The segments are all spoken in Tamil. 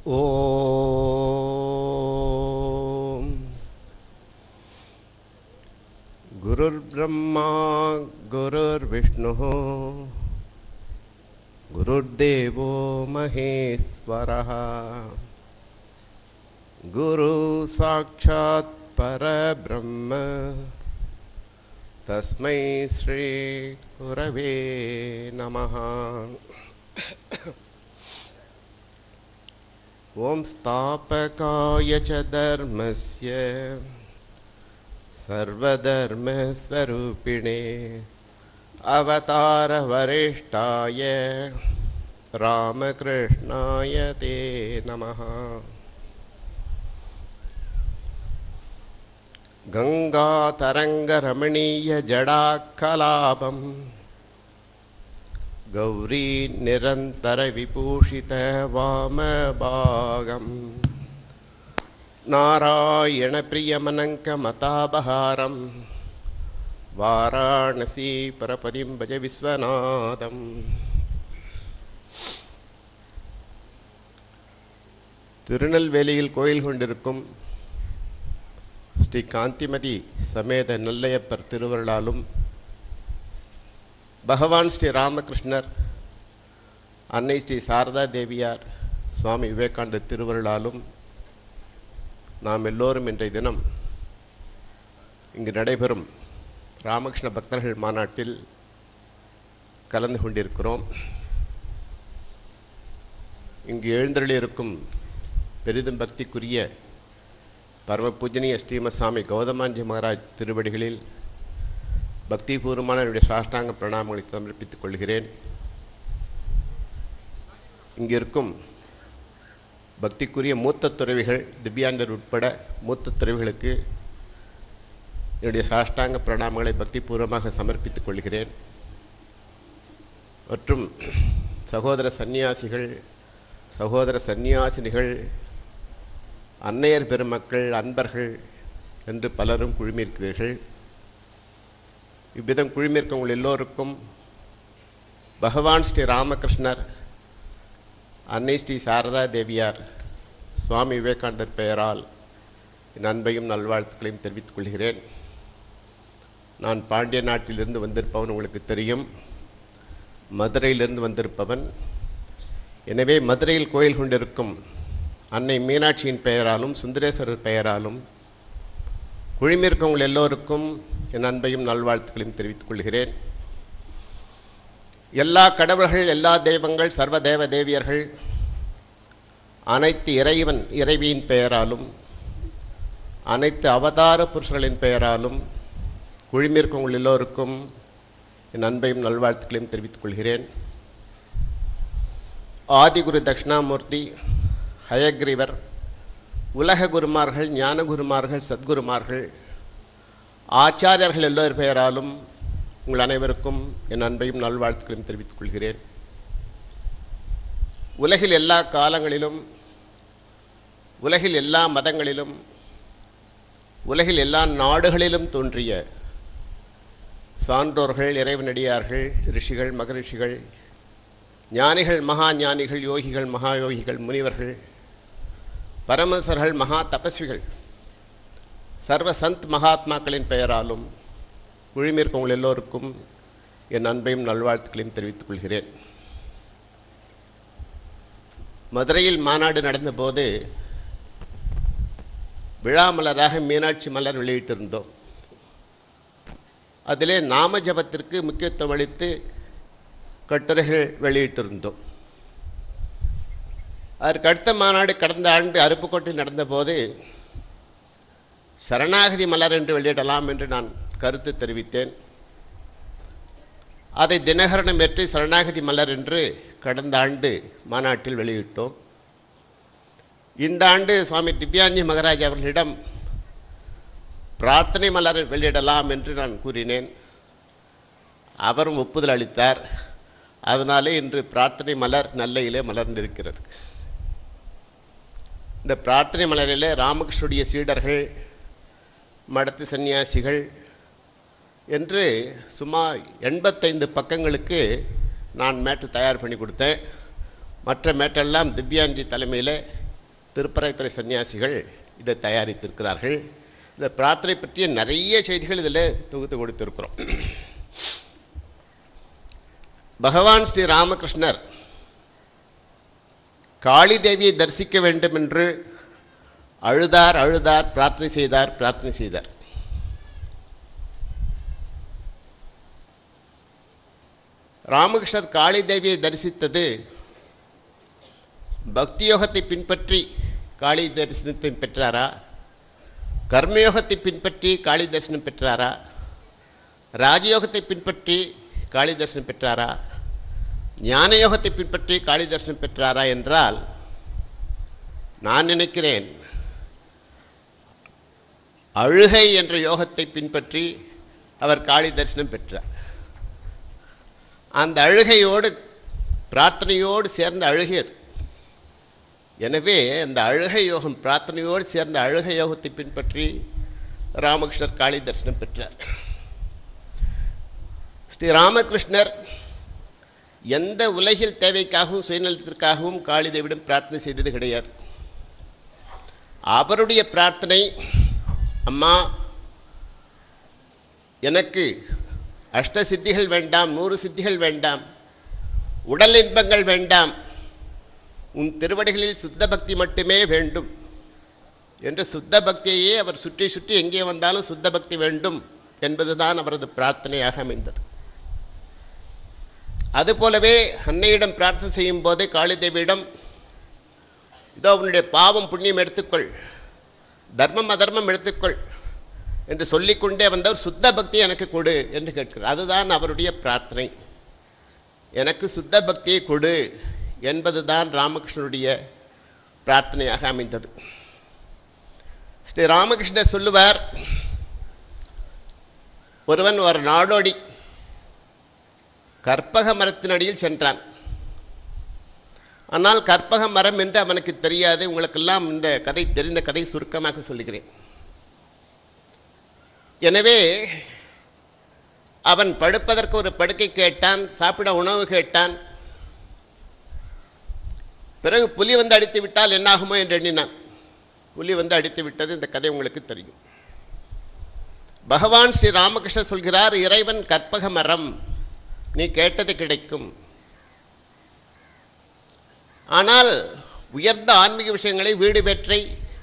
ॐ गुरुर्ब्रह्मा गुरुर्विष्णुः गुरुर्देवो महेश्वरः गुरु साक्षात् परब्रह्म तस्मै श्रीगुरवे नमः ॐ स्थापकाय च धर्मस्य सर्वधर्मस्वरूपिणे अवतारवरिष्ठाय रामकृष्णाय ते नमः गङ्गातरङ्गरमणीयजडाकलापम् गौरी निरन्तरविभूषितवामभागम् नारायणप्रियमनङ्कमताबहारं वाराणसीपरपदिं भज विश्वनाथम् திருநெல்வேலியில் கோயில் கொண்டிருக்கும் ஸ்ரீ காந்திமதி சமேத நெல்லையப்பர் திருவருளாலும் பகவான் ஸ்ரீ ராமகிருஷ்ணர் அன்னை ஸ்ரீ சாரதா தேவியார் சுவாமி விவேகானந்த திருவருளாலும் நாம் எல்லோரும் இன்றைய தினம் இங்கு நடைபெறும் ராமகிருஷ்ண பக்தர்கள் மாநாட்டில் கலந்து கொண்டிருக்கிறோம் இங்கு எழுந்தருளியிருக்கும் பெரிதும் பக்திக்குரிய பரம பூஜனீய ஸ்ரீமசாமி கௌதமாஞ்சி மகாராஜ் திருவடிகளில் பக்திபூர்வமான என்னுடைய சாஷ்டாங்க பிரணாமங்களை சமர்ப்பித்துக் கொள்கிறேன் இங்கு இருக்கும் பக்திக்குரிய மூத்த துறவிகள் திவ்யாந்தர் உட்பட மூத்த துறவிகளுக்கு என்னுடைய சாஷ்டாங்க பிரணாமங்களை பக்திபூர்வமாக சமர்ப்பித்துக் கொள்கிறேன் மற்றும் சகோதர சந்நியாசிகள் சகோதர சந்நியாசினிகள் அன்னையர் பெருமக்கள் அன்பர்கள் என்று பலரும் குழுமியிருக்கிறீர்கள் இவ்விதம் குழுமியிருக்கவங்கள் எல்லோருக்கும் பகவான் ஸ்ரீ ராமகிருஷ்ணர் அன்னை ஸ்ரீ சாரதா தேவியார் சுவாமி விவேகானந்தர் பெயரால் என் அன்பையும் நல்வாழ்த்துக்களையும் தெரிவித்துக் கொள்கிறேன் நான் பாண்டிய நாட்டிலிருந்து வந்திருப்பவன் உங்களுக்கு தெரியும் மதுரையிலிருந்து வந்திருப்பவன் எனவே மதுரையில் கோயில் கொண்டிருக்கும் அன்னை மீனாட்சியின் பெயராலும் சுந்தரேஸ்வரர் பெயராலும் குழுமியிருக்கவங்கள் எல்லோருக்கும் என் அன்பையும் நல்வாழ்த்துக்களையும் தெரிவித்துக் கொள்கிறேன் எல்லா கடவுள்கள் எல்லா தெய்வங்கள் சர்வ தேவ தேவியர்கள் அனைத்து இறைவன் இறைவியின் பெயராலும் அனைத்து அவதார புருஷர்களின் பெயராலும் குழுமியிருக்கவங்கள் எல்லோருக்கும் என் அன்பையும் நல்வாழ்த்துக்களையும் தெரிவித்துக் கொள்கிறேன் ஆதிகுரு தட்சிணாமூர்த்தி ஹயக்ரீவர் உலக குருமார்கள் ஞான குருமார்கள் சத்குருமார்கள் ஆச்சாரியர்கள் எல்லோர் பெயராலும் உங்கள் அனைவருக்கும் என் அன்பையும் நல்வாழ்த்துக்களையும் தெரிவித்துக் கொள்கிறேன் உலகில் எல்லா காலங்களிலும் உலகில் எல்லா மதங்களிலும் உலகில் எல்லா நாடுகளிலும் தோன்றிய சான்றோர்கள் இறைவனடியார்கள் ரிஷிகள் மகரிஷிகள் ஞானிகள் மகா ஞானிகள் யோகிகள் மகா யோகிகள் முனிவர்கள் பரமசர்கள் மகா தபஸ்விகள் சர்வ சந்த் மகாத்மாக்களின் பெயராலும் குழுமியிருக்கவங்கள் எல்லோருக்கும் என் அன்பையும் நல்வாழ்த்துக்களையும் தெரிவித்துக் கொள்கிறேன் மதுரையில் மாநாடு நடந்தபோது விழாமலராக மீனாட்சி மலர் வெளியிட்டிருந்தோம் அதிலே நாம ஜபத்திற்கு முக்கியத்துவம் அளித்து கட்டுரைகள் வெளியிட்டிருந்தோம் அதற்கு அடுத்த மாநாடு கடந்த ஆண்டு அருப்புக்கோட்டையில் நடந்தபோது சரணாகதி மலர் என்று வெளியிடலாம் என்று நான் கருத்து தெரிவித்தேன் அதை தினகரனம் ஏற்றி சரணாகதி மலர் என்று கடந்த ஆண்டு மாநாட்டில் வெளியிட்டோம் இந்த ஆண்டு சுவாமி திவ்யாஞ்சி மகராஜ் அவர்களிடம் பிரார்த்தனை மலர் வெளியிடலாம் என்று நான் கூறினேன் அவரும் ஒப்புதல் அளித்தார் அதனாலே இன்று பிரார்த்தனை மலர் நல்லையிலே மலர்ந்திருக்கிறது இந்த பிரார்த்தனை மலரிலே ராமகிருஷ்ணனுடைய சீடர்கள் மடத்து சந்நியாசிகள் என்று சுமார் எண்பத்தைந்து பக்கங்களுக்கு நான் மேட்டு தயார் பண்ணி கொடுத்தேன் மற்ற மேட்டெல்லாம் திவ்யாஞ்சி தலைமையில் திருப்பரைத்துறை சன்னியாசிகள் இதை தயாரித்திருக்கிறார்கள் இந்த பிரார்த்தனை பற்றிய நிறைய செய்திகள் இதில் தொகுத்து கொடுத்திருக்கிறோம் பகவான் ஸ்ரீ ராமகிருஷ்ணர் காளி தேவியை தரிசிக்க வேண்டும் என்று அழுதார் அழுதார் பிரார்த்தனை செய்தார் பிரார்த்தனை செய்தார் ராமகிருஷ்ணர் காளி தேவியை தரிசித்தது பக்தி யோகத்தை பின்பற்றி காளி தரிசனத்தை பெற்றாரா கர்மயோகத்தை பின்பற்றி காளி தரிசனம் பெற்றாரா ராஜயோகத்தை பின்பற்றி காளி தரிசனம் பெற்றாரா ஞான யோகத்தை பின்பற்றி காளி தரிசனம் பெற்றாரா என்றால் நான் நினைக்கிறேன் அழுகை என்ற யோகத்தை பின்பற்றி அவர் காளி தரிசனம் பெற்றார் அந்த அழுகையோடு பிரார்த்தனையோடு சேர்ந்த அழுகை அது எனவே அந்த அழுகை யோகம் பிரார்த்தனையோடு சேர்ந்த அழுகை யோகத்தை பின்பற்றி ராமகிருஷ்ணர் காளி தரிசனம் பெற்றார் ஸ்ரீ ராமகிருஷ்ணர் எந்த உலகில் தேவைக்காகவும் சுயநலத்திற்காகவும் காளி தேவிடம் பிரார்த்தனை செய்தது கிடையாது அவருடைய பிரார்த்தனை அம்மா எனக்கு அஷ்ட சித்திகள் வேண்டாம் நூறு சித்திகள் வேண்டாம் உடல் இன்பங்கள் வேண்டாம் உன் திருவடிகளில் சுத்த பக்தி மட்டுமே வேண்டும் என்ற சுத்த பக்தியையே அவர் சுற்றி சுற்றி எங்கே வந்தாலும் சுத்த பக்தி வேண்டும் என்பதுதான் அவரது பிரார்த்தனையாக அமைந்தது அதுபோலவே அன்னையிடம் பிரார்த்தனை செய்யும் போது காளிதேவியிடம் இதோ உன்னுடைய பாவம் புண்ணியம் எடுத்துக்கொள் தர்மம் அதர்மம் எடுத்துக்கொள் என்று சொல்லிக்கொண்டே வந்தவர் சுத்த பக்தி எனக்கு கொடு என்று கேட்கிறார் அதுதான் அவருடைய பிரார்த்தனை எனக்கு சுத்த பக்தியை கொடு என்பதுதான் ராமகிருஷ்ணனுடைய பிரார்த்தனையாக அமைந்தது ஸ்ரீ ராமகிருஷ்ணர் சொல்லுவார் ஒருவன் ஒரு நாடோடி கற்பக மரத்தின் அடியில் சென்றான் ஆனால் கற்பக மரம் என்று அவனுக்கு தெரியாது உங்களுக்கெல்லாம் இந்த கதை தெரிந்த கதை சுருக்கமாக சொல்லுகிறேன் எனவே அவன் படுப்பதற்கு ஒரு படுக்கை கேட்டான் சாப்பிட உணவு கேட்டான் பிறகு புலி வந்து அடித்து விட்டால் என்னாகுமோ என்று எண்ணினான் புலி வந்து அடித்து விட்டது இந்த கதை உங்களுக்கு தெரியும் பகவான் ஸ்ரீ ராமகிருஷ்ணர் சொல்கிறார் இறைவன் கற்பக மரம் நீ கேட்டது கிடைக்கும் ஆனால் உயர்ந்த ஆன்மீக விஷயங்களை வீடு பெற்றை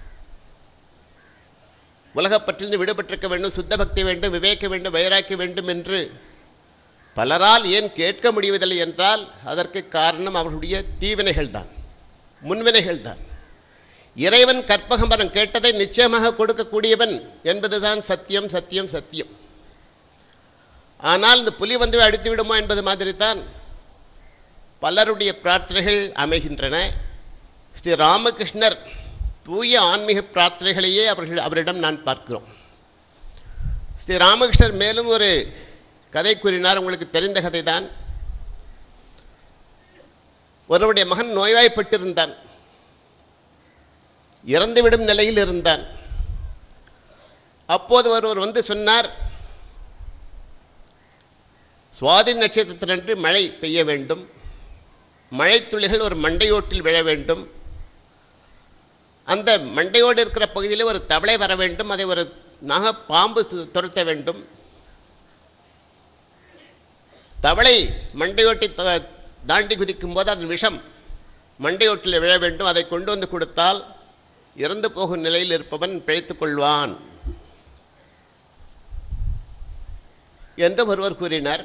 உலகப்பற்றிலிருந்து விடுபட்டிருக்க வேண்டும் சுத்த பக்தி வேண்டும் விவேக வேண்டும் வைராக்கிய வேண்டும் என்று பலரால் ஏன் கேட்க முடிவதில்லை என்றால் அதற்கு காரணம் அவர்களுடைய தீவினைகள் தான் முன்வினைகள் தான் இறைவன் கற்பகமரம் கேட்டதை நிச்சயமாக கொடுக்கக்கூடியவன் என்பதுதான் சத்தியம் சத்தியம் சத்தியம் ஆனால் இந்த புலி வந்து அடித்து விடுமோ என்பது மாதிரி தான் பலருடைய பிரார்த்தனைகள் அமைகின்றன ஸ்ரீ ராமகிருஷ்ணர் தூய ஆன்மீக பிரார்த்தனைகளையே அவர்கள் அவரிடம் நான் பார்க்கிறோம் ஸ்ரீ ராமகிருஷ்ணர் மேலும் ஒரு கதை கூறினார் உங்களுக்கு தெரிந்த கதை தான் ஒருவருடைய மகன் நோய்வாய்ப்பட்டிருந்தான் இறந்துவிடும் நிலையில் இருந்தான் அப்போது ஒருவர் வந்து சொன்னார் சுவாதி நட்சத்திரத்தன்று மழை பெய்ய வேண்டும் மழைத்துளிகள் ஒரு மண்டையோட்டில் விழ வேண்டும் அந்த மண்டையோடு இருக்கிற பகுதியில் ஒரு தவளை வர வேண்டும் அதை ஒரு நக பாம்பு சு- துரத்த வேண்டும் தவளை மண்டையோட்டை த- தாண்டி குதிக்கும் போது அதன் விஷம் மண்டையோட்டில் விழ வேண்டும் அதை கொண்டு வந்து கொடுத்தால் இறந்து போகும் நிலையில் இருப்பவன் பிழைத்துக் கொள்வான் என்று ஒருவர் கூறினார்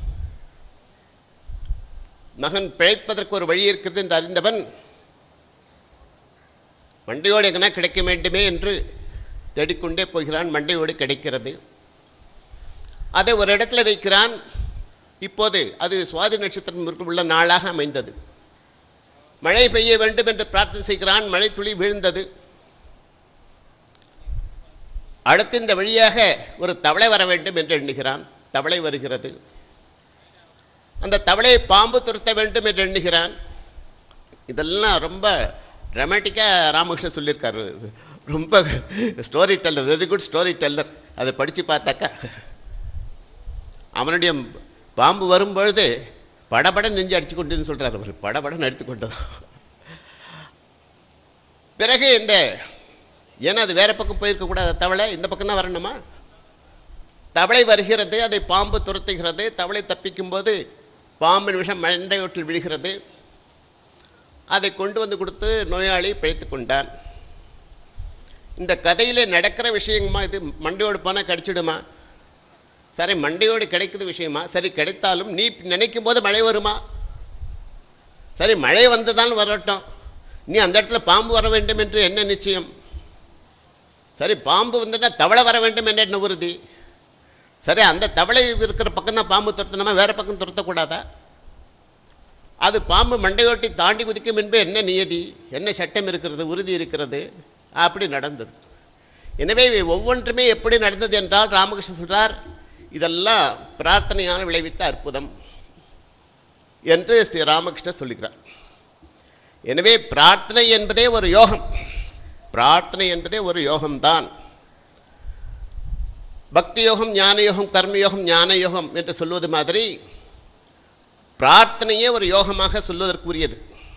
மகன் பிழைப்பதற்கு ஒரு வழி இருக்கிறது என்று அறிந்தவன் மண்டையோடு எங்கனா கிடைக்க வேண்டுமே என்று தேடிக்கொண்டே போகிறான் மண்டையோடு கிடைக்கிறது அதை ஒரு இடத்துல வைக்கிறான் இப்போது அது சுவாதி நட்சத்திரம் உள்ள நாளாக அமைந்தது மழை பெய்ய வேண்டும் என்று பிரார்த்தனை செய்கிறான் மழை துளி வீழ்ந்தது அடுத்து இந்த வழியாக ஒரு தவளை வர வேண்டும் என்று எண்ணுகிறான் தவளை வருகிறது அந்த தவளையை பாம்பு துரத்த வேண்டும் என்று எண்ணுகிறான் இதெல்லாம் ரொம்ப ட்ராமேட்டிக்காக ராமகிருஷ்ணன் சொல்லியிருக்காரு ரொம்ப story teller very good story teller அதை படித்து பார்த்தாக்கா அவனுடைய பாம்பு வரும்பொழுது படபட நெஞ்சு அடித்து கொண்டுன்னு சொல்கிறார் அவர் படபட அடித்து கொண்டது பிறகு இந்த ஏன்னா அது வேறு பக்கம் போயிருக்கக்கூடாது தவளை இந்த பக்கம் தான் வரணுமா தவளை வருகிறது அதை பாம்பு துரத்துகிறது தவளை தப்பிக்கும்போது பாம்பின் விஷம் மண்டையோட்டில் விழுகிறது அதை கொண்டு வந்து கொடுத்து நோயாளி பிழைத்து கொண்டான் இந்த கதையிலே நடக்கிற விஷயமா இது மண்டையோடு போனால் கடிச்சிடுமா சரி மண்டையோடு கிடைக்குது விஷயமா சரி கிடைத்தாலும் நீ நினைக்கும் போது மழை வருமா சரி மழை வந்ததால் வரட்டும் நீ அந்த இடத்துல பாம்பு வர வேண்டும் என்று என்ன நிச்சயம் சரி பாம்பு வந்துட்டா தவளை வர வேண்டும் என்ற என்ன உறுதி சரி அந்த தவளை இருக்கிற பக்கம் தான் பாம்பு துரத்தணுமா வேறு பக்கம் துரத்தக்கூடாதா அது பாம்பு மண்டையோட்டி தாண்டி குதிக்கும் என்பது என்ன நியதி என்ன சட்டம் இருக்கிறது உறுதி இருக்கிறது அப்படி நடந்தது எனவே இவை ஒவ்வொன்றுமே எப்படி நடந்தது என்றால் ராமகிருஷ்ணன் சொல்றார் இதெல்லாம் பிரார்த்தனையால் விளைவித்த அற்புதம் என்று ஸ்ரீ ராமகிருஷ்ணர் சொல்லுகிறார் எனவே பிரார்த்தனை என்பதே ஒரு யோகம் பிரார்த்தனை என்பதே ஒரு யோகம்தான் பக்தி யோகம் ஞான யோகம் கர்மயோகம் ஞான யோகம் என்று சொல்வது மாதிரி பிரார்த்தனையே ஒரு யோகமாக சொல்வதற்குரியது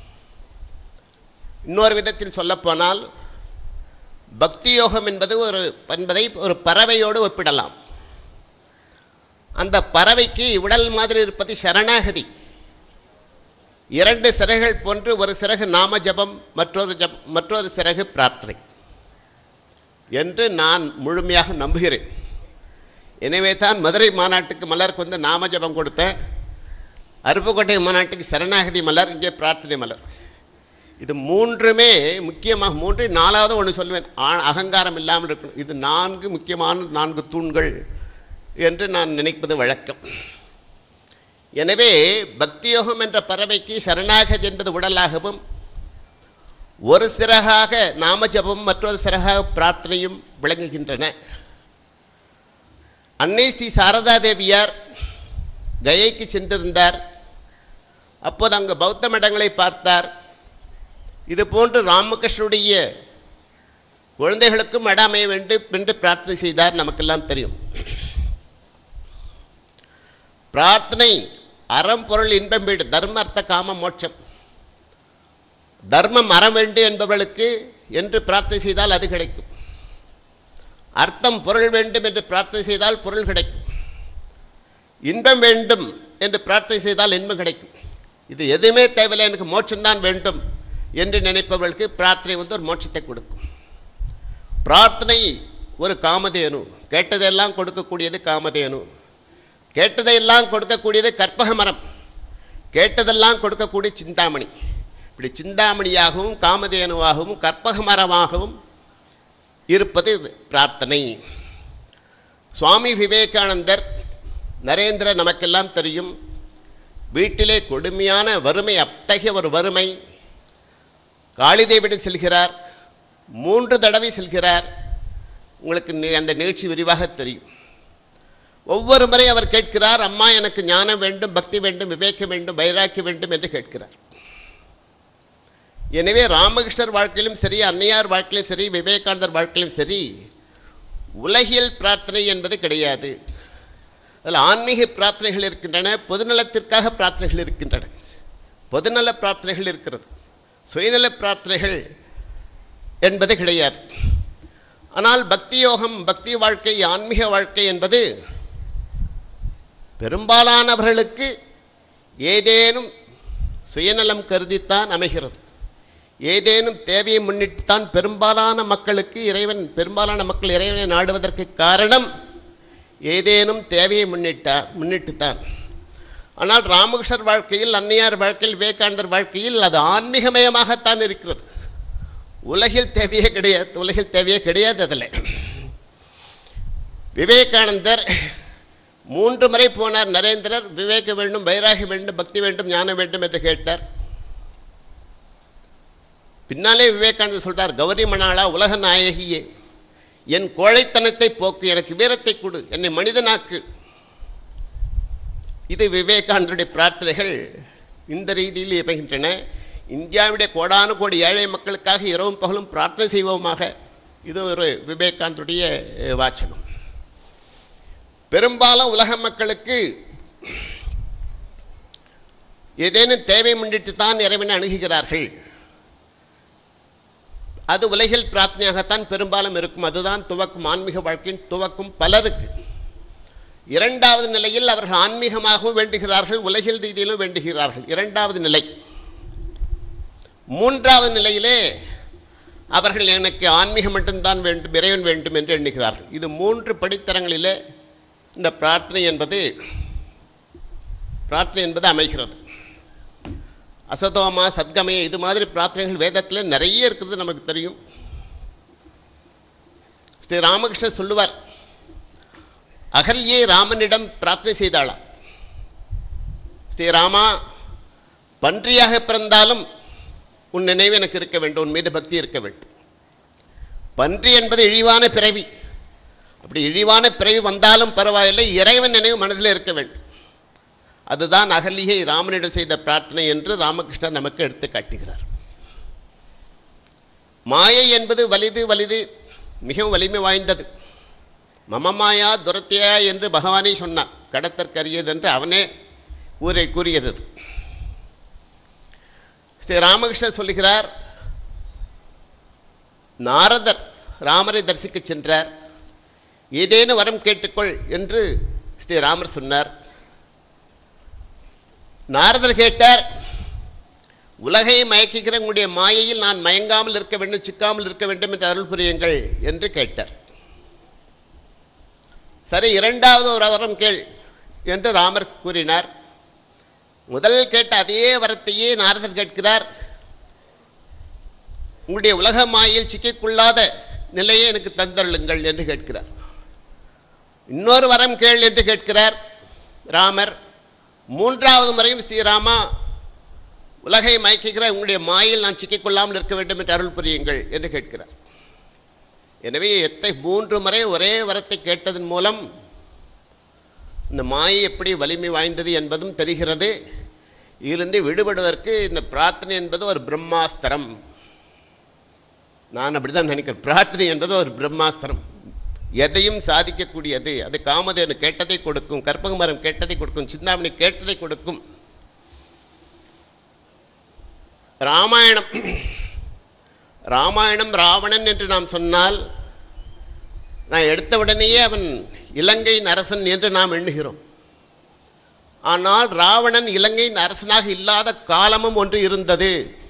இன்னொரு விதத்தில் சொல்லப்போனால் பக்தி யோகம் என்பது ஒரு என்பதை ஒரு பறவையோடு ஒப்பிடலாம் அந்த பறவைக்கு உடல் மாதிரி இருப்பது சரணாகதி இரண்டு சிறகுகள் போன்று ஒரு சிறகு நாம ஜபம் மற்றொரு ஜப் மற்றொரு சிறகு பிரார்த்தனை என்று நான் முழுமையாக நம்புகிறேன் எனவே தான் மதுரை மாநாட்டுக்கு மலருக்கு வந்து நாம ஜபம் கொடுத்தேன் அருப்புக்கோட்டை மாநாட்டுக்கு சரணாகதி மலர் இங்கே பிரார்த்தனை மலர் இது மூன்றுமே முக்கியமாக மூன்று நாலாவது ஒன்று சொல்வேன் ஆ- அகங்காரம் இல்லாமல் இருக்கணும் இது நான்கு முக்கியமான நான்கு தூண்கள் என்று நான் நினைப்பது வழக்கம் எனவே பக்தியோகம் என்ற பறவைக்கு சரணாகதி என்பது உடலாகவும் ஒரு சிறகாக நாம ஜபம் மற்றொரு சிறகாக பிரார்த்தனையும் விளங்குகின்றன அன்னை ஸ்ரீ சாரதா தேவியார் கயைக்கு சென்றிருந்தார் அப்போது அங்கு பௌத்த மடங்களை பார்த்தார் இது போன்று ராமகிருஷ்ணனுடைய குழந்தைகளுக்கும் மடம் அமைய வேண்டும் என்று பிரார்த்தனை செய்தார் நமக்கெல்லாம் தெரியும் பிரார்த்தனை அறம் பொருள் இன்பம் வீடு தர்ம அர்த்த காம மோட்சம் தர்மம் அறம் வேண்டும் என்பவர்களுக்கு என்று பிரார்த்தனை செய்தால் அது கிடைக்கும் அர்த்தம் பொருள் வேண்டும் என்று பிரார்த்தனை செய்தால் பொருள் கிடைக்கும் இன்பம் வேண்டும் என்று பிரார்த்தனை செய்தால் இன்பம் கிடைக்கும் இது எதுவுமே தேவையில்லை எனக்கு மோட்சம்தான் வேண்டும் என்று நினைப்பவர்களுக்கு பிரார்த்தனை வந்து ஒரு மோட்சத்தை கொடுக்கும் பிரார்த்தனை ஒரு காமதேனு கேட்டதெல்லாம் கொடுக்கக்கூடியது காமதேனு கேட்டதையெல்லாம் கொடுக்கக்கூடியது கற்பக மரம் கேட்டதெல்லாம் கொடுக்கக்கூடிய சிந்தாமணி இப்படி சிந்தாமணியாகவும் காமதேனுவாகவும் கற்பக மரமாகவும் இருப்பது பிரார்த்தனை சுவாமி விவேகானந்தர் நரேந்திர நமக்கெல்லாம் தெரியும் வீட்டிலே கொடுமையான வறுமை அத்தகைய ஒரு வறுமை காளிதேவிடம் செல்கிறார் மூன்று தடவை செல்கிறார் உங்களுக்கு நி- அந்த நிகழ்ச்சி விரிவாக தெரியும் ஒவ்வொரு முறை அவர் கேட்கிறார் அம்மா எனக்கு ஞானம் வேண்டும் பக்தி வேண்டும் விவேகம் வேண்டும் வைராக்கியம் வேண்டும் என்று கேட்கிறார் எனவே ராமகிருஷ்ணர் வாழ்க்கையிலும் சரி அன்னையார் வாழ்க்கையிலும் சரி விவேகானந்தர் வாழ்க்கையிலும் சரி உலகியல் பிரார்த்தனை என்பது கிடையாது அதில் ஆன்மீக பிரார்த்தனைகள் இருக்கின்றன பொதுநலத்திற்காக பிரார்த்தனைகள் இருக்கின்றன பொதுநல பிரார்த்தனைகள் இருக்கிறது சுயநல பிரார்த்தனைகள் என்பது கிடையாது ஆனால் பக்தி யோகம் பக்தி வாழ்க்கை ஆன்மீக வாழ்க்கை என்பது பெரும்பாலானவர்களுக்கு ஏதேனும் சுயநலம் கருதித்தான் அமைகிறது ஏதேனும் தேவையை முன்னிட்டுத்தான் பெரும்பாலான மக்களுக்கு இறைவன் பெரும்பாலான மக்கள் இறைவனை நாடுவதற்கு காரணம் ஏதேனும் தேவையை முன்னிட்டார் முன்னிட்டுத்தான் ஆனால் ராமகிருஷ்ணர் வாழ்க்கையில் அன்னையார் வாழ்க்கையில் விவேகானந்தர் வாழ்க்கையில் அது ஆன்மீகமயமாகத்தான் இருக்கிறது உலகில் தேவையே கிடையாது உலகில் தேவையே கிடையாது அதில் விவேகானந்தர் மூன்று முறை போனார் நரேந்திரர் விவேக வேண்டும் வைராகி வேண்டும் பக்தி வேண்டும் ஞானம் வேண்டும் என்று கேட்டார் பின்னாலே விவேகானந்தர் சொல்றார் கௌரி மணாளா உலக நாயகியே என் கோழைத்தனத்தை போக்கு எனக்கு வீரத்தை கொடு என்னை மனிதனாக்கு இது விவேகானந்தருடைய பிரார்த்தனைகள் இந்த ரீதியில் இயங்குகின்றன இந்தியாவுடைய கோடானு கோடி ஏழை மக்களுக்காக இரவும் பகலும் பிரார்த்தனை செய்வோமாக இது ஒரு விவேகானந்தருடைய அஹ், வாசகம் பெரும்பாலும் உலக மக்களுக்கு ஏதேனும் தேவை முன்னிட்டு தான் இறைவனை அணுகுகிறார்கள் அது உலகில் பிரார்த்தனையாகத்தான் பெரும்பாலும் இருக்கும் அதுதான் துவக்கும் ஆன்மீக வாழ்க்கையின் துவக்கும் பலருக்கு இரண்டாவது நிலையில் அவர்கள் ஆன்மீகமாகவும் வேண்டுகிறார்கள் உலகில் ரீதியிலும் வேண்டுகிறார்கள் இரண்டாவது நிலை மூன்றாவது நிலையிலே அவர்கள் எனக்கு ஆன்மீகம் மட்டும்தான் வேண்டும் இறைவன் வேண்டும் என்று எண்ணுகிறார்கள் இது மூன்று படித்தரங்களிலே இந்த பிரார்த்தனை என்பது பிரார்த்தனை என்பது அமைகிறது அசதோமா சத்கமய இது மாதிரி பிரார்த்தனைகள் வேதத்தில் நிறைய இருக்கிறது நமக்கு தெரியும் ஸ்ரீ ராமகிருஷ்ணர் சொல்லுவார் அகல்யே ராமனிடம் பிரார்த்தனை செய்தாளாம் ஸ்ரீராமா பன்றியாக பிறந்தாலும் உன் நினைவு எனக்கு இருக்க வேண்டும் உன் மீது பக்தி இருக்க வேண்டும் பன்றி என்பது இழிவான பிறவி அப்படி இழிவான பிறவி வந்தாலும் பரவாயில்லை இறைவன் நினைவு மனதில் இருக்க வேண்டும் அதுதான் அகலியை ராமனிடம் செய்த பிரார்த்தனை என்று ராமகிருஷ்ணர் நமக்கு எடுத்து காட்டுகிறார் மாயை என்பது வலிது வலிது மிகவும் வலிமை வாய்ந்தது மமமாயா துரத்தியா என்று பகவானே சொன்னான் கடத்தற்கரியது என்று அவனே ஊரை கூறியது அது. ஸ்ரீ ராமகிருஷ்ணர் சொல்லுகிறார் நாரதர் ராமரை தரிசிக்க சென்றார் ஏதேனும் வரம் கேட்டுக்கொள் என்று ஸ்ரீ ராமர் சொன்னார் நாரதர் கேட்டார் உலகை மயக்குகிற உங்களுடைய மாயையில் நான் மயங்காமல் இருக்க வேண்டும் சிக்காமல் இருக்க வேண்டும் என்று அருள் புரியுங்கள் என்று கேட்டார் சரி இரண்டாவது ஒரு வரம் கேள் என்று ராமர் கூறினார் முதல் கேட்ட அதே வரத்தையே நாரதர் கேட்கிறார் உங்களுடைய உலக மாயில் சிக்கிக்கொள்ளாத நிலையை எனக்கு தந்தருளுங்கள் என்று கேட்கிறார் இன்னொரு வரம் கேள் என்று கேட்கிறார் ராமர் மூன்றாவது முறையும் ஸ்ரீராமா உலகை மயக்குகிற உங்களுடைய மாயில் நான் சிக்கிக்கொள்ளாமல் இருக்க வேண்டும் என்று அருள் புரியுங்கள் என்று கேட்கிறார் எனவே எத்தை மூன்று முறை ஒரே வரத்தை கேட்டதன் மூலம் இந்த மாயை எப்படி வலிமை வாய்ந்தது என்பதும் தெரிகிறது இதிலிருந்து விடுபடுவதற்கு இந்த பிரார்த்தனை என்பது ஒரு பிரம்மாஸ்திரம் நான் அப்படி தான் நினைக்கிறேன் பிரார்த்தனை என்பது ஒரு பிரம்மாஸ்திரம் எதையும் சாதிக்கக்கூடியது அது காமதேனு கேட்டதை கொடுக்கும் கற்பக மரம் கேட்டதை கொடுக்கும் சிந்தாமணி கேட்டதை கொடுக்கும் ராமாயணம் ராமாயணம் ராவணன் என்று நாம் சொன்னால் நான் எடுத்த உடனேயே அவன் இலங்கையின் அரசன் என்று நாம் எண்ணுகிறோம் ஆனால் ராவணன் இலங்கையின் அரசனாக இல்லாத காலமும் ஒன்று இருந்தது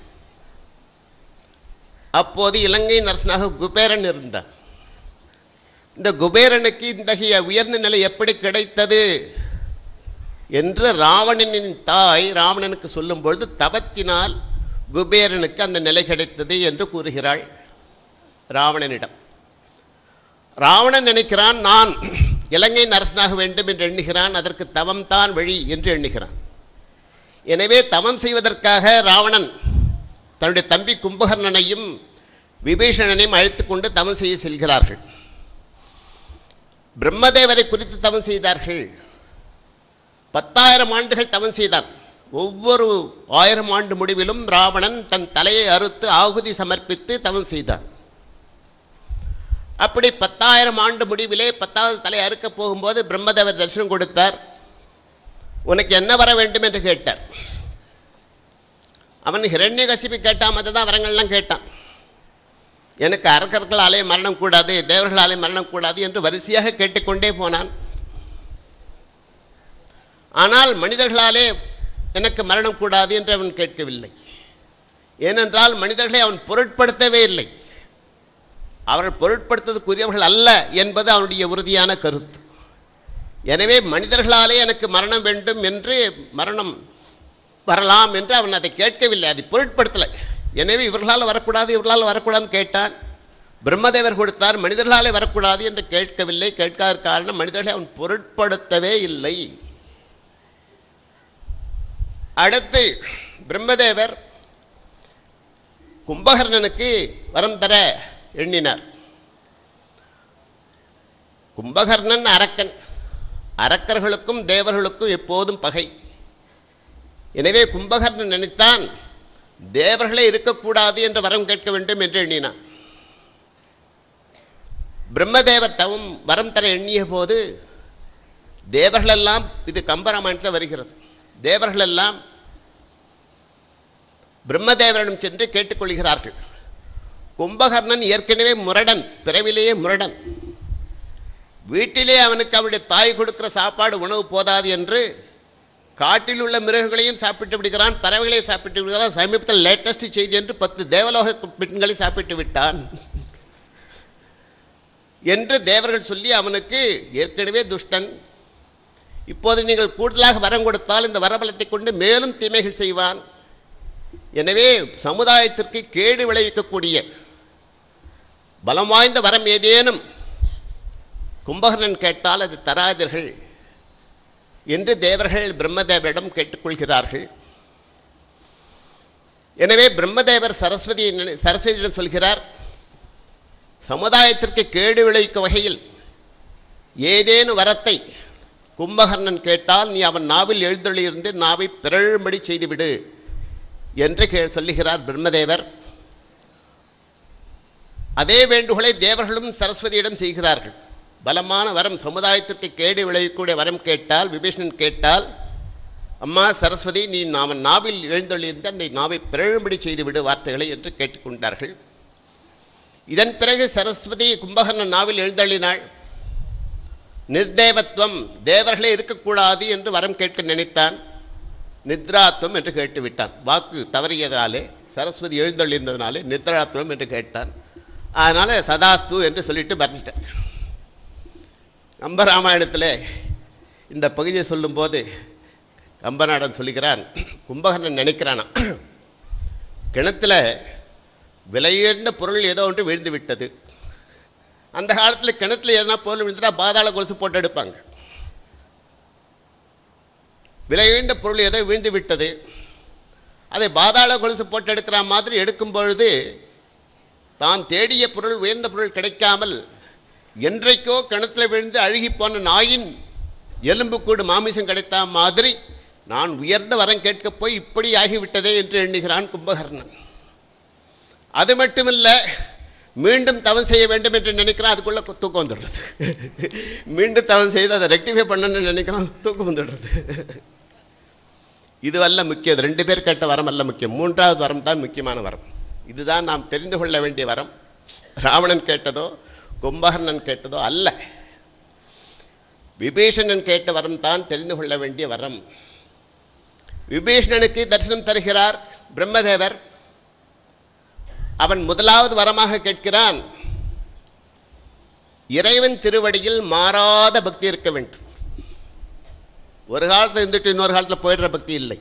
அப்போது இலங்கையின் அரசனாக குபேரன் இருந்தார் இந்த குபேரனுக்கு இத்தகைய உயர்ந்த நிலை எப்படி கிடைத்தது என்று ராவணனின் தாய் ராவணனுக்கு சொல்லும் பொழுது தவத்தினால் குபேரனுக்கு அந்த நிலை கிடைத்தது என்று கூறுகிறாள் ராவணனிடம் ராவணன் நினைக்கிறான் நான் இலங்கையின் அரசனாக வேண்டும் என்று எண்ணுகிறான் அதற்கு தவம்தான் வழி என்று எண்ணுகிறான் எனவே தவம் செய்வதற்காக ராவணன் தன்னுடைய தம்பி கும்பகர்ணனையும் விபீஷணனையும் அழைத்து கொண்டு தவம் செய்ய செல்கிறார்கள் பிரம்மதேவரை குறித்து தவம் செய்தார்கள் பத்தாயிரம் ஆண்டுகள் தவம் செய்தான் ஒவ்வொரு ஆயிரம் ஆண்டு முடிவிலும் ராவணன் தன் தலையை அறுத்து ஆகுதி சமர்ப்பித்து தவம் செய்தான் அப்படி பத்தாயிரம் ஆண்டு முடிவிலே பத்தாவது தலை அறுக்கப் போகும்போது பிரம்மதேவர் தரிசனம் கொடுத்தார் உனக்கு என்ன வர வேண்டும் என்று கேட்டார் அவன் ஹிரண்ய கசிப்பி கேட்டான் அதுதான் வரங்கள்லாம் கேட்டான் எனக்கு அரக்கர்களாலே மரணம் கூடாது தேவர்களாலே மரணம் கூடாது என்று வரிசையாக கேட்டுக்கொண்டே போனான் ஆனால் மனிதர்களாலே எனக்கு மரணம் கூடாது என்று அவன் கேட்கவில்லை ஏனென்றால் மனிதர்களை அவன் பொருட்படுத்தவே இல்லை அவர்கள் பொருட்படுத்துவதற்குரியவர்கள் அல்ல என்பது அவனுடைய உறுதியான கருத்து எனவே மனிதர்களாலே எனக்கு மரணம் வேண்டும் என்று மரணம் வரலாம் என்று அவன் அதை கேட்கவில்லை அதை பொருட்படுத்தலை எனவே இவர்களால் வரக்கூடாது இவர்களால் வரக்கூடாதுன்னு கேட்டான் பிரம்மதேவர் கொடுத்தார் மனிதர்களாலே வரக்கூடாது என்று கேட்கவில்லை கேட்காத காரணம் மனிதர்களை அவன் பொருட்படுத்தவே இல்லை அடுத்து பிரம்மதேவர் கும்பகர்ணனுக்கு வரம் தர எண்ணினார் கும்பகர்ணன் அரக்கன் அரக்கர்களுக்கும் தேவர்களுக்கும் எப்போதும் பகை எனவே கும்பகர்ணன் நினைத்தான் தேவர்களே இருக்கக்கூடாது என்று வரம் கேட்க வேண்டும் என்று எண்ணினான் பிரம்மதேவர் தவம் வரம் தர எண்ணிய போது தேவர்களெல்லாம் இது கம்பராமாயணத்தில் வருகிறது தேவர்களெல்லாம் பிரம்மதேவரிடம் சென்று கேட்டுக்கொள்கிறார்கள் கும்பகர்ணன் ஏற்கனவே முரடன் பிறவிலேயே முரடன் வீட்டிலே அவனுக்கு அவனுடைய தாய் கொடுக்கிற சாப்பாடு உணவு போதாது என்று காட்டில் உள்ள மிருகங்களையும் சாப்பிட்டு விடுகிறான் பறவைகளையும் சாப்பிட்டு விடுகிறான் சமீபத்தில் லேட்டஸ்ட் செய்தி என்று பத்து தேவலோக பெண்களை சாப்பிட்டு விட்டான் என்று தேவர்கள் சொல்லி அவனுக்கு ஏற்கனவே துஷ்டன் இப்போது நீங்கள் கூடுதலாக வரம் கொடுத்தால் இந்த வரபலத்தை கொண்டு மேலும் தீமைகள் செய்வான் எனவே சமுதாயத்திற்கு கேடு விளைவிக்கக்கூடிய பலம் வாய்ந்த வரம் ஏதேனும் கும்பகர்ணன் கேட்டால் அது தராதீர்கள் என்று தேவர்கள் பிரம்மதேவரிடம் கேட்டுக்கொள்கிறார்கள் எனவே பிரம்மதேவர் சரஸ்வதி சரஸ்வதியிடம் சொல்கிறார் சமுதாயத்திற்கு கேடு விளைவிக்கும் வகையில் ஏதேனும் வரத்தை கும்பகர்ணன் கேட்டால் நீ அவன் நாவில் எழுந்தொழியிருந்து நாவை பிறழும்படி செய்துவிடு என்று கே சொல்லுகிறார் பிரம்மதேவர் அதே வேண்டுகோளை தேவர்களும் சரஸ்வதியிடம் செய்கிறார்கள் பலமான வரம் சமுதாயத்திற்கு கேடு விளைவிக்கக்கூடிய வரம் கேட்டால் விபீஷணன் கேட்டால் அம்மா சரஸ்வதி நீ அவன் நாவில் எழுந்தொழியிருந்து அந்த நாவை பிறழும்படி செய்துவிடு வார்த்தைகளை என்று கேட்டுக்கொண்டார்கள் இதன் பிறகு சரஸ்வதி கும்பகர்ணன் நாவில் எழுந்தள்ளினாள் நிர்தேவத்துவம் தேவர்களே இருக்கக்கூடாது என்று வரம் கேட்க நினைத்தான் நித்ராத்துவம் என்று கேட்டுவிட்டான் வாக்கு தவறியதாலே சரஸ்வதி எழுந்தள்ளியிருந்ததினாலே நித்ராத்துவம் என்று கேட்டான் அதனால் சதாஸ்து என்று சொல்லிட்டு மறந்துட்டேன் கம்பராமாயணத்தில் இந்த பகுதியை சொல்லும்போது கம்பநாடன் சொல்லுகிறான் கும்பகர்ணன் நினைக்கிறானா கிணத்துல விலையுயர்ந்த பொருள் ஏதோ ஒன்று விழுந்து விட்டது அந்த காலத்தில் கிணத்துல எதனா பொருள் விழுந்துட்டா பாதாள கொலுசு போட்டு எடுப்பாங்க விலையுயர்ந்த பொருள் ஏதோ விழுந்து விட்டது அதை பாதாள கொலுசு போட்டு எடுக்கிற மாதிரி எடுக்கும் பொழுது தான் தேடிய பொருள் உயர்ந்த பொருள் கிடைக்காமல் என்றைக்கோ கிணத்துல விழுந்து அழுகி போன நாயின் எலும்புக்கூடு மாமிசம் கிடைத்த மாதிரி நான் உயர்ந்த வரம் கேட்கப் போய் இப்படி ஆகிவிட்டதே என்று எண்ணுகிறான் கும்பகர்ணன் அது மட்டுமில்ல மீண்டும் தவம் செய்ய வேண்டும் என்று நினைக்கிறான் அதுக்குள்ளே தூக்கம் வந்துடுறது மீண்டும் தவம் செய்து அதை ரெக்டிஃபை பண்ணணும்னு நினைக்கிறான் தூக்கம் வந்துடுறது இது அல்ல முக்கியம் இது ரெண்டு பேர் கேட்ட வரம் அல்ல முக்கியம் மூன்றாவது வரம் தான் முக்கியமான வரம் இதுதான் நாம் தெரிந்து கொள்ள வேண்டிய வரம் ராவணன் கேட்டதோ கும்பகர்ணன் கேட்டதோ அல்ல விபீஷணன் கேட்ட வரம் தான் தெரிந்து கொள்ள வேண்டிய வரம் விபீஷணனுக்கு தரிசனம் தருகிறார் பிரம்மதேவர் அவன் முதலாவது வரமாக கேட்கிறான் இறைவன் திருவடியில் மாறாத பக்தி இருக்க வேண்டும் ஒரு காலத்தில் இருந்துட்டு இன்னொரு காலத்தில் போயிடுற பக்தி இல்லை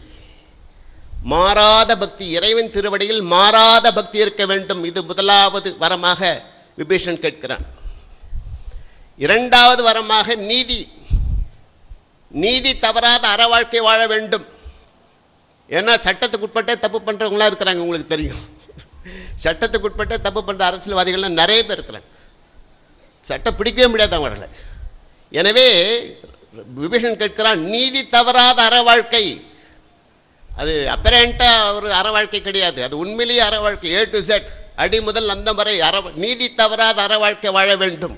மாறாத பக்தி இறைவன் திருவடியில் மாறாத பக்தி இருக்க வேண்டும் இது முதலாவது வரமாக விபீஷன் கேட்கிறான் இரண்டாவது வரமாக நீதி நீதி தவறாத அற வாழ்க்கை வாழ வேண்டும் ஏன்னா சட்டத்துக்கு உட்பட்டே தப்பு பண்ணுறவங்களாம் இருக்கிறாங்க உங்களுக்கு தெரியும் சட்டத்துக்கு உட்பட்டே தப்பு பண்ணுற அரசியல்வாதிகள்லாம் நிறைய பேர் இருக்கிறாங்க சட்டம் பிடிக்கவே முடியாது அவங்களை எனவே விபீஷன் கேட்கிறான் நீதி தவறாத அற வாழ்க்கை அது அப்பரண்ட்டாக ஒரு அற வாழ்க்கை கிடையாது அது உண்மையிலேயே அற வாழ்க்கை ஏ டு செட் அடி முதல் அந்த வரை அற நீதி தவறாத அற வாழ்க்கை வாழ வேண்டும்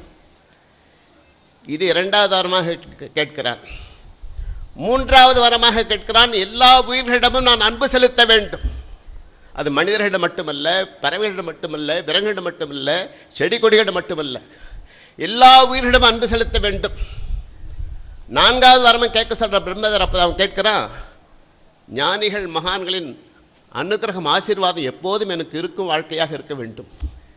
இது இரண்டாவது வரமாக கேட்கிறான் மூன்றாவது வரமாக கேட்கிறான் எல்லா உயிர்களிடமும் நான் அன்பு செலுத்த வேண்டும் அது மனிதர்களிடம் மட்டுமல்ல பறவைகளிடம் மட்டுமல்ல விலங்குகளிடம் மட்டுமல்ல செடி கொடிகளிடம் மட்டுமல்ல எல்லா உயிர்களிடம் அன்பு செலுத்த வேண்டும் நான்காவது வரமும் கேட்க சொல்கிற பிரம்மதர் அப்போ அவன் கேட்கிறான் ஞானிகள் மகான்களின் அனுக்கிரகம் ஆசீர்வாதம் எப்போதும் எனக்கு இருக்கும் வாழ்க்கையாக இருக்க வேண்டும்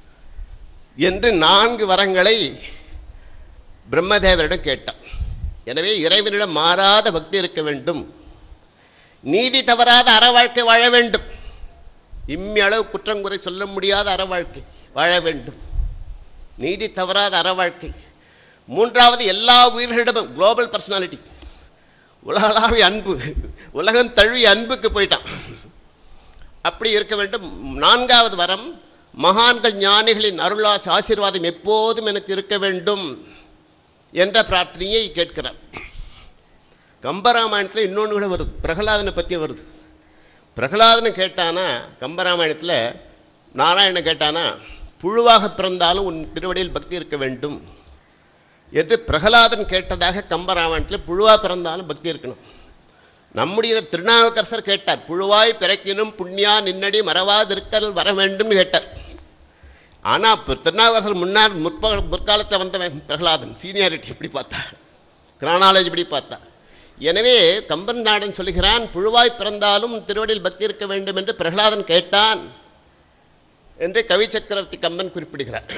என்று நான்கு வரங்களை பிரம்மதேவரிடம் கேட்டான் எனவே இறைவனிடம் மாறாத பக்தி இருக்க வேண்டும் நீதி தவறாத அற வாழ்க்கை வாழ வேண்டும் இம்மி அளவு குற்றங்குறை சொல்ல முடியாத அற வாழ்க்கை வாழ வேண்டும் நீதி தவறாத அற வாழ்க்கை மூன்றாவது எல்லா உயிர்களிடமும் குளோபல் பர்சனாலிட்டி உலகளாவிய அன்பு உலகம் தழுவிய அன்புக்கு போயிட்டான் அப்படி இருக்க வேண்டும் நான்காவது வரம் மகான்கள் ஞானிகளின் அருளாசி ஆசீர்வாதம் எப்போதும் எனக்கு இருக்க வேண்டும் என்ற பிரார்த்தனையை கேட்கிறார் கம்பராமாயணத்தில் இன்னொன்று கூட வருது பிரகலாதனை பற்றி வருது பிரகலாதனை கேட்டானா கம்பராமாயணத்தில் நாராயணன் கேட்டானா புழுவாக பிறந்தாலும் உன் திருவடியில் பக்தி இருக்க வேண்டும் என்று பிரகலாதன் கேட்டதாக கம்பராமாயணத்தில் புழுவாக பிறந்தாலும் பக்தி இருக்கணும் நம்முடைய திருநாவுக்கரசர் கேட்டார் புழுவாய் பிறக்கினும் புண்ணியா நின்னடி மறவாதிருக்கல் வர வேண்டும்னு கேட்டார் ஆனால் இப்போ திருநாவுக்கரசர் முன்னாள் முற்ப முற்காலத்தில் வந்தவன் பிரகலாதன் சீனியாரிட்டி இப்படி பார்த்தா கிரானாலஜி இப்படி பார்த்தா எனவே கம்பன் நாடன் சொல்லுகிறான் புழுவாய் பிறந்தாலும் திருவடியில் பக்தி இருக்க வேண்டும் என்று பிரகலாதன் கேட்டான் என்று கவி சக்கரவர்த்தி கம்பன் குறிப்பிடுகிறார்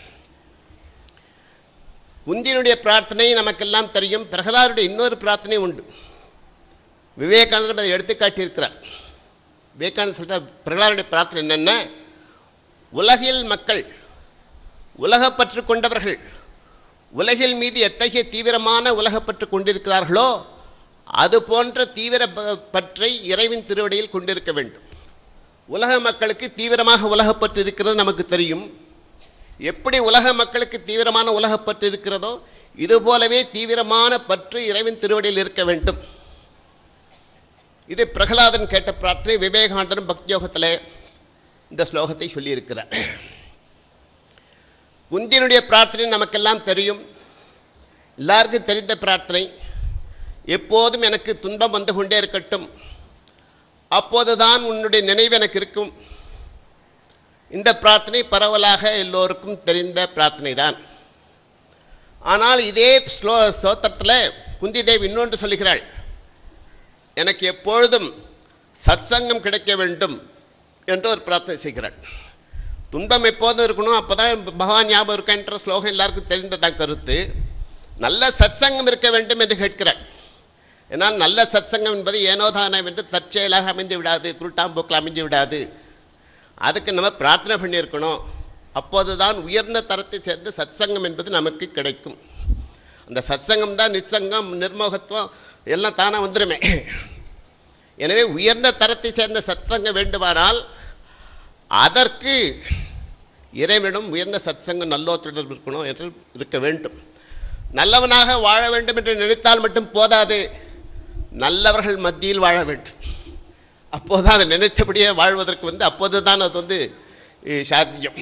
குந்தியினுடைய பிரார்த்தனை நமக்கெல்லாம் தெரியும் பிரகலாதனுடைய இன்னொரு பிரார்த்தனை உண்டு விவேகானந்தர் அதை எடுத்து காட்டியிருக்கிறார் விவேகானந்தர் சொல்கிற பிரகலாதனுடைய பிரார்த்தனை என்னென்ன உலகில் மக்கள் உலகப்பற்று கொண்டவர்கள் உலகில் மீது எத்தகைய தீவிரமான உலகப்பற்று கொண்டிருக்கிறார்களோ அது போன்ற தீவிர ப- பற்றை இறைவின் திருவடியில் கொண்டிருக்க வேண்டும் உலக மக்களுக்கு தீவிரமாக உலகப்பற்று இருக்கிறது நமக்கு தெரியும் எப்படி உலக மக்களுக்கு தீவிரமான உலகப்பற்று இருக்கிறதோ இதுபோலவே தீவிரமான பற்று இறைவின் திருவடியில் இருக்க வேண்டும் இது பிரகலாதன் கேட்ட பிரார்த்தனை விவேகானந்தரும் பக்தியோகத்தில் இந்த ஸ்லோகத்தை சொல்லியிருக்கிறார் குந்தியனுடைய பிரார்த்தனை நமக்கெல்லாம் தெரியும் எல்லாருக்கும் தெரிந்த பிரார்த்தனை எப்போதும் எனக்கு துன்பம் வந்து கொண்டே இருக்கட்டும் அப்போதுதான் உன்னுடைய நினைவு எனக்கு இருக்கும் இந்த பிரார்த்தனை பரவலாக எல்லோருக்கும் தெரிந்த பிரார்த்தனை தான் ஆனால் இதே ஸ்லோ ஸ்தோத்திரத்தில் குந்தி தேவி இன்னொன்று சொல்லுகிறாள் எனக்கு எப்பொழுதும் சத்சங்கம் கிடைக்க வேண்டும் என்று ஒரு பிரார்த்தனை செய்கிறாள் துன்பம் எப்போதும் இருக்கணும் அப்போ தான் பகவான் ஞாபகம் இருக்கன்ற ஸ்லோகம் எல்லாருக்கும் தெரிந்ததான் கருத்து நல்ல சத்சங்கம் இருக்க வேண்டும் என்று கேட்கிறாள் ஏன்னால் நல்ல சத்சங்கம் என்பது ஏனோதானம் என்று தற்செயலாக அமைந்து விடாது குருட்டாம்போக்கில் அமைஞ்சு விடாது அதுக்கு நம்ம பிரார்த்தனை பண்ணியிருக்கணும் அப்போது தான் உயர்ந்த தரத்தை சேர்ந்த சத்சங்கம் என்பது நமக்கு கிடைக்கும் அந்த சத்சங்கம் தான் நிச்சங்கம் நிர்மோகத்துவம் எல்லாம் தானாக வந்துருமே எனவே உயர்ந்த தரத்தை சேர்ந்த சத்சங்கம் வேண்டுமானால் அதற்கு இறைவனிடம் உயர்ந்த சத்சங்கம் நல்லோ தொடர்பு இருக்கணும் என்று இருக்க வேண்டும் நல்லவனாக வாழ வேண்டும் என்று நினைத்தால் மட்டும் போதாது நல்லவர்கள் மத்தியில் வாழ வேண்டும் அப்போதான் அதை நினைத்தபடியே வாழ்வதற்கு வந்து அப்போது தான் அது வந்து அஹ், சாத்தியம்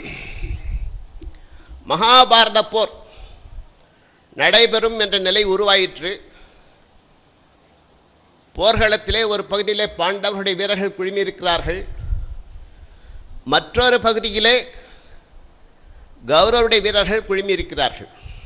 மகாபாரத போர் நடைபெறும் என்ற நிலை உருவாயிற்று போர்க்களத்திலே ஒரு பகுதியிலே பாண்டவர்களுடைய வீரர்கள் குழுமியிருக்கிறார்கள் மற்றொரு பகுதியிலே கௌரவருடைய வீரர்கள் குழுமியிருக்கிறார்கள்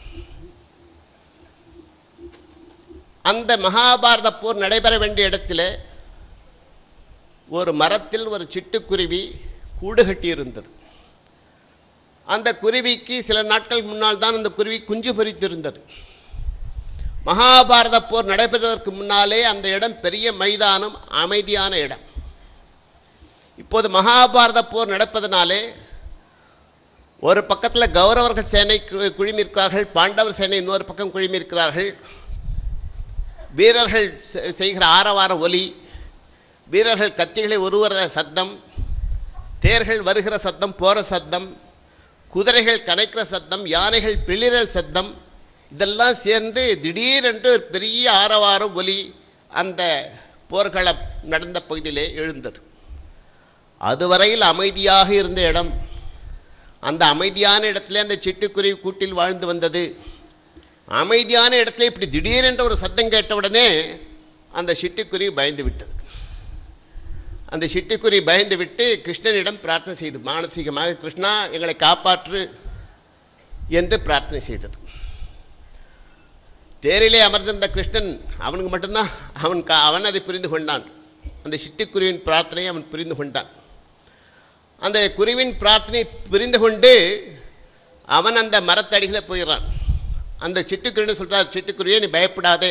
அந்த மகாபாரத போர் நடைபெற வேண்டிய இடத்திலே ஒரு மரத்தில் ஒரு சிட்டுக்குருவி கூடு கட்டியிருந்தது அந்த குருவிக்கு சில நாட்கள் முன்னால் தான் அந்த குருவி குஞ்சு பொரித்திருந்தது மகாபாரத போர் நடைபெறுவதற்கு முன்னாலே அந்த இடம் பெரிய மைதானம் அமைதியான இடம் இப்போது மகாபாரத போர் நடப்பதனாலே ஒரு பக்கத்தில் கௌரவர்கள் சேனை கு- குழுமியிருக்கிறார்கள் பாண்டவர் சேனை இன்னொரு பக்கம் குழுமியிருக்கிறார்கள் வீரர்கள் செ- செய்கிற ஆரவார ஒலி வீரர்கள் கத்திகளை உருவுற சத்தம் தேர்கள் வருகிற சத்தம் போகிற சத்தம் குதிரைகள் கனைக்கிற சத்தம் யானைகள் பிளிரல் சத்தம் இதெல்லாம் சேர்ந்து திடீரென்று ஒரு பெரிய ஆரவார ஒலி அந்த போர்க்களம் நடந்த பகுதியிலே எழுந்தது அதுவரையில் அமைதியாக இருந்த இடம் அந்த அமைதியான இடத்துல அந்த சிட்டுக்குருவி கூட்டில் வாழ்ந்து வந்தது அமைதியான இடத்துல இப்படி திடீரென்ற ஒரு சத்தம் கேட்டவுடனே அந்த சிட்டுக்குருவி பயந்து விட்டது அந்த சிட்டுக்குருவி பயந்து விட்டு கிருஷ்ணனிடம் பிரார்த்தனை செய்து மானசீகமாக கிருஷ்ணா எங்களை காப்பாற்று என்று பிரார்த்தனை செய்தது தேரிலே அமர்ந்திருந்த கிருஷ்ணன் அவனுக்கு மட்டும்தான் அவன் கா அவன் அதை புரிந்து கொண்டான் அந்த சிட்டுக்குருவின் பிரார்த்தனையை அவன் புரிந்து கொண்டான் அந்த குருவின் பிரார்த்தனை புரிந்து கொண்டு அவன் அந்த மரத்தடிகளை போயிடுறான் அந்த சிட்டுக்குருவின்னு சொல்கிறார் சிட்டுக்குருவியே நீ பயப்படாதே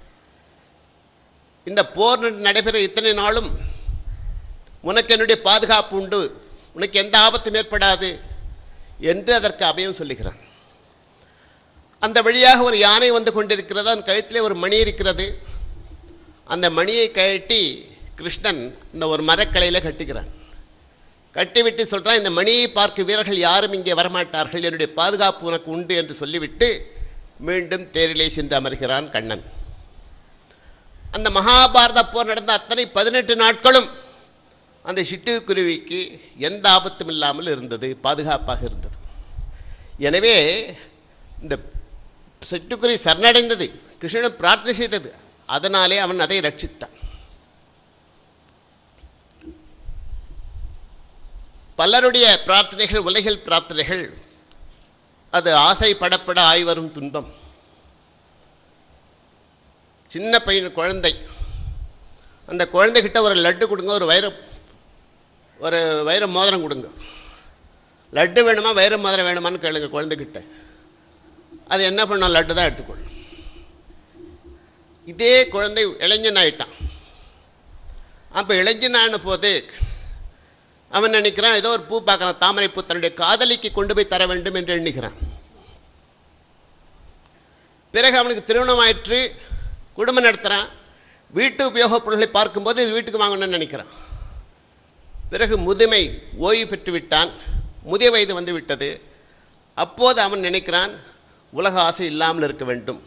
இந்த போர் நடைபெற இத்தனை நாளும் உனக்கு என்னுடைய பாதுகாப்பு உண்டு உனக்கு எந்த ஆபத்தும் ஏற்படாது என்று அதற்கு அபயம் சொல்லுகிறான் அந்த வழியாக ஒரு யானை வந்து கொண்டிருக்கிறது அதன் கழுத்திலே ஒரு மணி இருக்கிறது அந்த மணியை கழட்டி கிருஷ்ணன் இந்த ஒரு மரக்கலையில் கட்டுகிறான் கட்டிவிட்டு சொல்கிறான் இந்த மணியை பார்க்க வீரர்கள் யாரும் இங்கே வரமாட்டார்கள் என்னுடைய பாதுகாப்பு உனக்கு உண்டு என்று சொல்லிவிட்டு மீண்டும் தேரிலே சென்று அமர்கிறான் கண்ணன் அந்த மகாபாரத போர் நடந்த அத்தனை பதினெட்டு நாட்களும் அந்த சிட்டுக்குருவிக்கு எந்த ஆபத்தும் இல்லாமல் இருந்தது பாதுகாப்பாக இருந்தது எனவே இந்த சிட்டுக்குருவி சரணடைந்தது கிருஷ்ணன் பிரார்த்தனை செய்தது அதனாலே அவன் அதை ரட்சித்தான் பலருடைய பிரார்த்தனைகள் உலகில் பிரார்த்தனைகள் அது ஆசைப்படப்பட ஆய்வரும் துன்பம் சின்ன பையன் குழந்தை அந்த குழந்தைகிட்ட ஒரு லட்டு கொடுங்க ஒரு வைர ஒரு வைர மோதிரம் கொடுங்க லட்டு வேணுமா வைர மோதிரம் வேணுமான்னு கேளுங்க குழந்தைகிட்ட அது என்ன பண்ணும் லட்டு தான் எடுத்துக்கொள்ளும் இதே குழந்தை இளைஞன் ஆயிட்டான் அப்போ இளைஞன் ஆன போது அவன் நினைக்கிறான் ஏதோ ஒரு பூ பார்க்குறான் தாமரை பூ தன்னுடைய காதலிக்கு கொண்டு போய் தர வேண்டும் என்று எண்ணுகிறான் பிறகு அவனுக்கு திருமணம் ஆயிற்று குடும்பம் நடத்துகிறான் வீட்டு உபயோகப் பொருட்களை பார்க்கும்போது இது வீட்டுக்கு வாங்கணும்னு நினைக்கிறான் பிறகு முதுமை ஓய்வு பெற்று விட்டான் முதிய வயது வந்து விட்டது அப்போது அவன் நினைக்கிறான் உலக ஆசை இல்லாமல் இருக்க வேண்டும்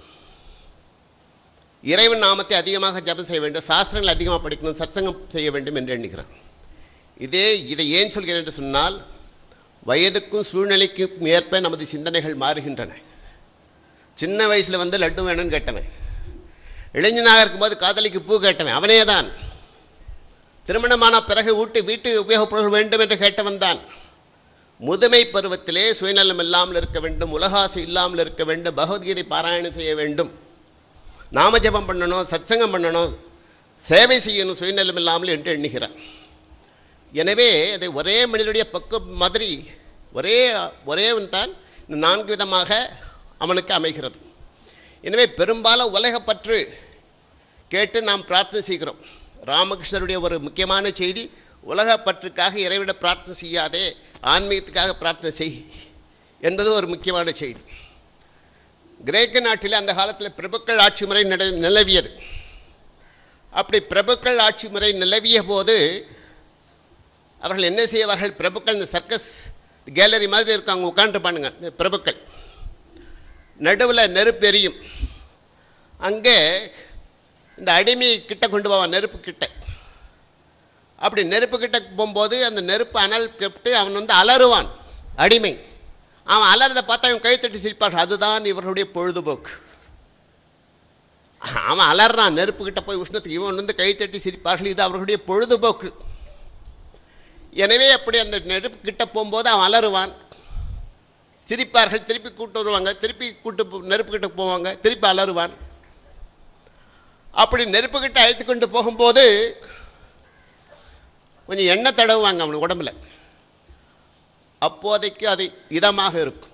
இறைவன் நாமத்தை அதிகமாக ஜபம் செய்ய வேண்டும் சாஸ்திரங்கள் அதிகமாக படிக்கணும் சத்சங்கம் செய்ய வேண்டும் என்று எண்ணுகிறான் இதே இதை ஏன் சொல்கிறேன் என்று சொன்னால் வயதுக்கும் சூழ்நிலைக்கும் ஏற்ப நமது சிந்தனைகள் மாறுகின்றன சின்ன வயசில் வந்து லட்டு வேணும்னு கேட்டவன் இளைஞனாக இருக்கும்போது காதலிக்கு பூ கேட்டவன் அவனே தான் திருமணமான பிறகு வீட்டு வீட்டு உபயோகப் பொருள் வேண்டும் என்று கேட்டவன் தான் முதுமை பருவத்திலே சுயநலம் இல்லாமல் இருக்க வேண்டும் உலகாசை இல்லாமல் இருக்க வேண்டும் பகவத்கீதை பாராயணம் செய்ய வேண்டும் நாம ஜெபம் பண்ணணும் சத்சங்கம் பண்ணணும் சேவை செய்யணும் சுயநலம் இல்லாமல் என்று எண்ணுகிறான் எனவே அதை ஒரே மனிதனுடைய பக்கம் மாதிரி ஒரே ஒரேவன் தான் இந்த நான்கு விதமாக அவனுக்கு அமைகிறது எனவே பெரும்பாலும் உலகப்பற்று கேட்டு நாம் பிரார்த்தனை செய்கிறோம் ராமகிருஷ்ணருடைய ஒரு முக்கியமான செய்தி உலகப்பற்றுக்காக இறைவிட பிரார்த்தனை செய்யாதே ஆன்மீகத்துக்காக பிரார்த்தனை செய் என்பது ஒரு முக்கியமான செய்தி கிரேக்க நாட்டில் அந்த காலத்தில் பிரபுக்கள் ஆட்சி முறை நட நிலவியது அப்படி பிரபுக்கள் ஆட்சி முறை நிலவிய போது அவர்கள் என்ன செய்வார்கள் பிரபுக்கள் இந்த சர்க்கஸ் கேலரி மாதிரி இருக்கும் அவங்க உட்காந்துருப்பானுங்க இந்த பிரபுக்கள் நடுவில் நெருப்பு எரியும் அங்கே இந்த அடிமை கிட்ட கொண்டு போவான் நெருப்பு கிட்ட அப்படி நெருப்பு கிட்ட போகும்போது அந்த நெருப்பு அனல் கெப்ட்டு அவன் வந்து அலறுவான் அடிமை அவன் அலறதை பார்த்தா அவன் கழுத்தட்டி சிரிப்பார்கள் அதுதான் இவர்களுடைய பொழுதுபோக்கு அவன் அலறான் நெருப்பு கிட்ட போய் உஷ்ணத்துக்கு இவன் வந்து கைத்தட்டி சிரிப்பார்கள் இது அவர்களுடைய பொழுதுபோக்கு எனவே அப்படி அந்த நெருப்பு கிட்ட போகும்போது அவன் அலறுவான் சிரிப்பார்கள் திருப்பி கூட்டு வருவாங்க திருப்பி கூட்டு போ- நெருப்பு கிட்ட போவாங்க திருப்பி அலறுவான் அப்படி நெருப்பு கிட்ட அழைத்து கொண்டு போகும்போது கொஞ்சம் எண்ணெய் தடவுவாங்க அவனுக்கு உடம்புல அப்போதைக்கு அது இதமாக இருக்கும்